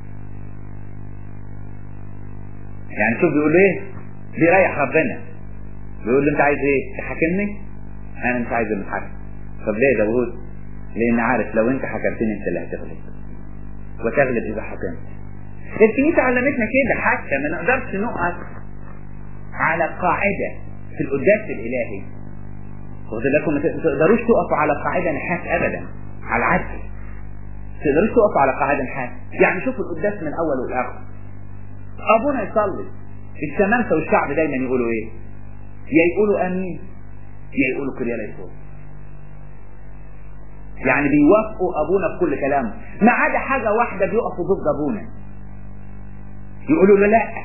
يعني شوف بيقول إيه بيريح ربنا بيقول له أنت عايز إيه تحاكمني أنا مش عايز المحاكمة طب ليه يا داوود لأن عارف لو أنت حكمتني أنت اللي هتغلب وتغلب إذا حكمت الكنيسة علمتنا كده حتى ما نقدرش نقف على قاعدة في القداس الإلهي واخد بالكم ما تقدروش تقفوا على قاعدة نحاس أبدا على العدل ما تقدروش تقفوا على قاعدة نحاس يعني شوفوا القداس من الأول والآخر أبونا يصلي الشمامسة والشعب دايما يقولوا إيه؟ يا يقولوا آمين يا يقولوا كريا يسوع يعني بيوافقوا أبونا في كل كلامه ما عدا حاجة واحدة بيقفوا ضد أبونا يقولوا له لا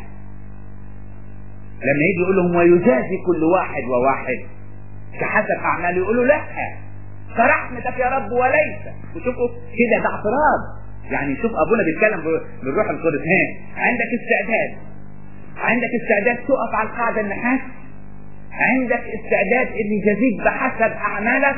لما يجي يقول لهم ويجازي كل واحد وواحد كحسب اعماله يقولوا لا كرحمتك يا رب وليس وشوفوا كده ده اعتراض يعني شوف ابونا بيتكلم بالروح القدس ها عندك استعداد عندك استعداد تقف على القاعده النحاس عندك استعداد ان يجازيك بحسب اعمالك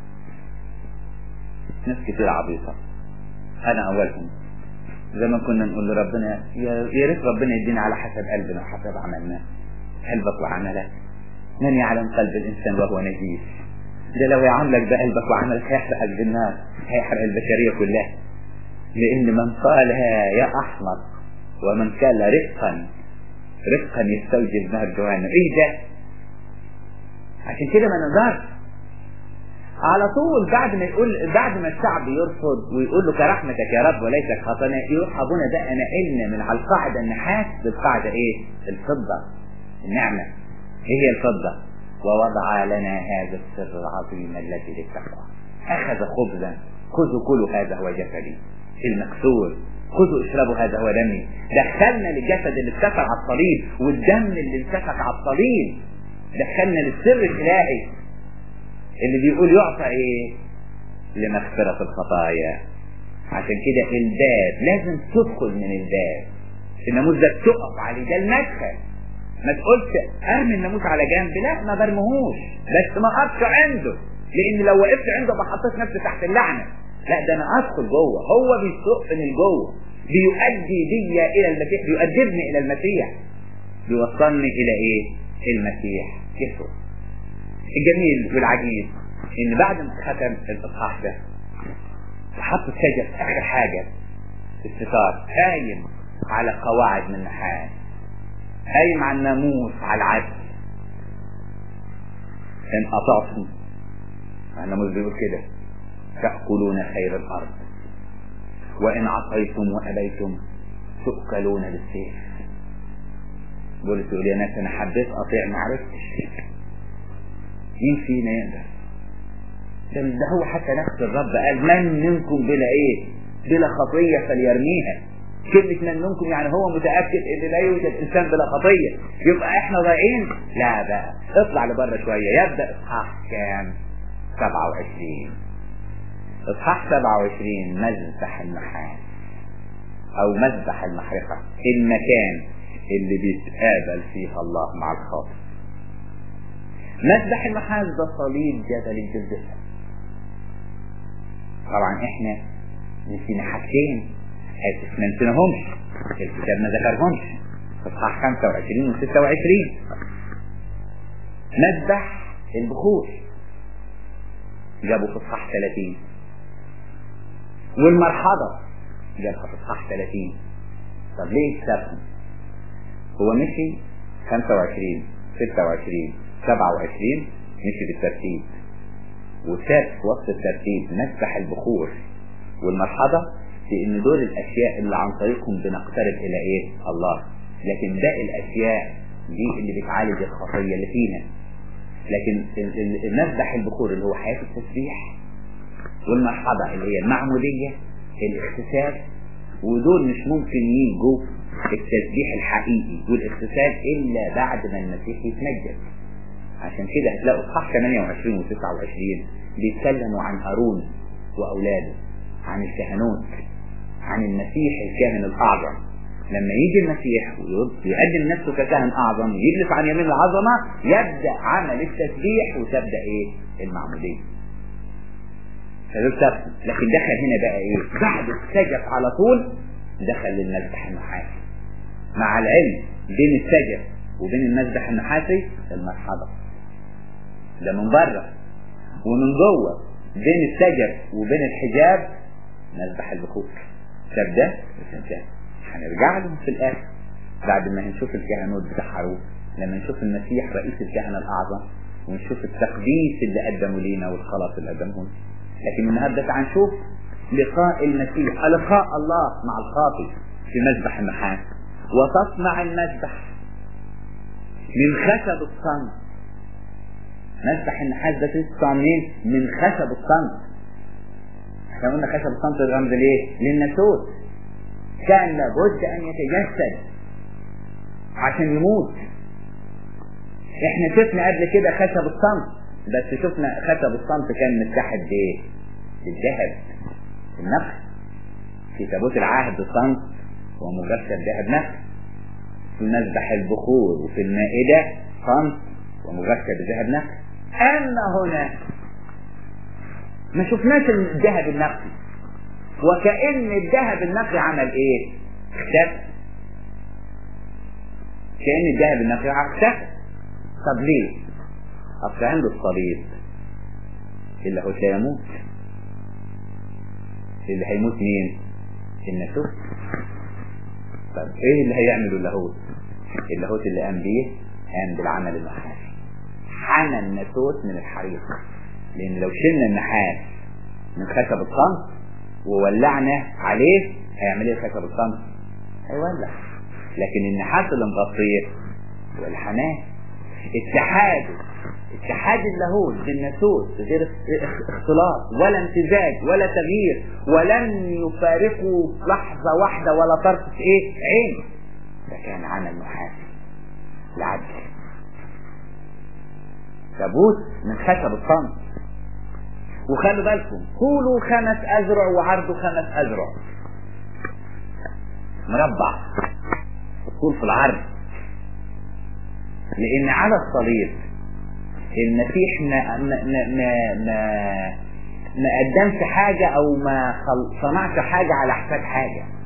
ناس كتير عبيطه انا اولهم زي ما كنا نقول لربنا يا ريت ربنا يدينا على حسب قلبنا وحسب عملنا قلبك وعملك من يعلم قلب الانسان وهو نجيس ده لو يعاملك بقلبك وعملك هيحرقك بالنار هيحرق البشريه كلها لان من قالها يا احمق ومن قال رفقا رفقا يستوجب نار جهنم ايه ده عشان كده ما نقدرش على طول بعد ما يقول بعد ما الشعب يرفض ويقول له كرحمتك يا رب وليس خطانا يروح ابونا ده نقلنا من على القاعده النحاس للقاعده ايه؟ الفضه النعمه ايه هي الفضه؟ ووضع لنا هذا السر العظيم الذي للتقوى اخذ خبزا خذوا كلوا هذا هو جسدي المكسور خذوا اشربوا هذا هو دمي دخلنا للجسد اللي اتسفك على الصليب والدم اللي انسفك على الصليب دخلنا للسر الالهي اللي بيقول يعطى ايه لمغفرة الخطايا عشان كده الباب لازم تدخل من الباب الناموس ده تقف عليه ده المدخل ما تقولش ارمي الناموس على جنب لا ما برمهوش بس ما اقفش عنده لان لو وقفت عنده بحطيت نفسي تحت اللعنه لا ده انا ادخل جوه هو بيسوق من جوه بيؤدي بي الى المسيح بيؤدبني الى المسيح بيوصلني الى ايه المسيح يسوع الجميل والعجيب ان بعد ما ختم الاصحاح ده وحط الشجر في اخر حاجه الستار قايم على قواعد من نحاس قايم على الناموس على العدل ان اطعتم الناموس بيقول كده تأكلون خير الأرض وإن عصيتم وأبيتم تؤكلون بالسيف بولس يقول يا ناس أنا حبيت أطيع ما عرفتش مين فينا يقدر ده, ده هو حتى نفس الرب قال من منكم بلا ايه بلا خطية فليرميها كلمة من منكم يعني هو متأكد ان لا يوجد انسان بلا خطية يبقى احنا ضايعين لا بقى اطلع لبره شوية يبدأ اصحاح كام 27 اصحاح 27 مذبح النحاس او مذبح المحرقة المكان اللي بيتقابل فيه الله مع الخاطئ مذبح النحاس ده صليب جبل الجلجثة طبعا احنا نسينا حاجتين اسف ما نسيناهمش الكتاب ما ذكرهمش اصحاح 25 و 26 مذبح البخور جابوا في اصحاح 30 والمرحضة جابها في اصحاح 30 طب ليه سابهم هو مشي 25 26 27 مشي بالترتيب وساب في وسط الترتيب مذبح البخور والمرحضة لأن دول الأشياء اللي عن طريقهم بنقترب إلى إيه؟ الله لكن باقي الأشياء دي اللي بتعالج الخطية اللي فينا لكن المذبح البخور اللي هو حياة التسبيح والمرحضة اللي هي المعمودية الاغتسال ودول مش ممكن يجوا التسبيح الحقيقي والاغتسال إلا بعد ما المسيح يتمجد عشان كده هتلاقوا اصحاح 28 و 29 بيتكلموا عن هارون واولاده عن الكهنوت عن المسيح الكاهن الاعظم لما يجي المسيح ويقدم نفسه ككاهن اعظم ويجلس عن يمين العظمه يبدا عمل التسبيح وتبدا ايه المعموديه فدول سبب لكن دخل هنا بقى ايه بعد السجف على طول دخل للمذبح النحاسي مع العلم بين السجف وبين المذبح النحاسي المرحبا ده من بره ومن جوه بين السجف وبين الحجاب مذبح البخور طب ده ده هنرجع لهم في الاخر بعد ما هنشوف الكهنوت بتاع هارون لما نشوف المسيح رئيس الكهنه الاعظم ونشوف التقديس اللي قدمه لينا والخلاص اللي قدمه لنا لكن النهارده تعال نشوف لقاء المسيح لقاء الله مع الخاطئ في مذبح النحاس وتصنع المذبح من خشب الصمت مذبح النحاس ده تصنع منين؟ من خشب الصمت احنا قلنا خشب الصمت الرمز ليه؟ للناسوت كان لابد ان يتجسد عشان يموت احنا شفنا قبل كده خشب الصمت بس شفنا خشب الصمت كان متحد بايه؟ بالذهب النخل في تابوت العهد صمت هو مجسد ذهب نخل في مذبح البخور وفي المائدة صمت ومجسد ذهب نخل أما هنا ما شفناش الذهب النقي وكأن الذهب النقي عمل ايه اختفى كأن الذهب النقي اختفى طب ليه اصل عنده الصليب اللي هو سيموت اللي هيموت مين الناسوت طب ايه اللي هيعمله اللاهوت اللاهوت اللي قام بيه قام بالعمل النحاسي حمى الناسوت من الحريق لان لو شلنا النحاس من خشب الصمت وولعنا عليه هيعمل ايه خشب الصمت هيولع لكن النحاس اللي مغطيه هو الحماه اتحاد اتحاد اللاهوت بالناسوت غير اختلاط ولا امتزاج ولا تغيير ولن يفارقوا لحظة واحدة ولا طرفة ايه عين ده كان عمل محاسن العدل تابوت من خشب الصمت وخلوا بالكم طوله خمس أذرع وعرضه خمس أذرع مربع الطول في العرض لأن على الصليب المسيح ما ما ما ما ما قدمش حاجة أو ما صنعش حاجة على حساب حاجة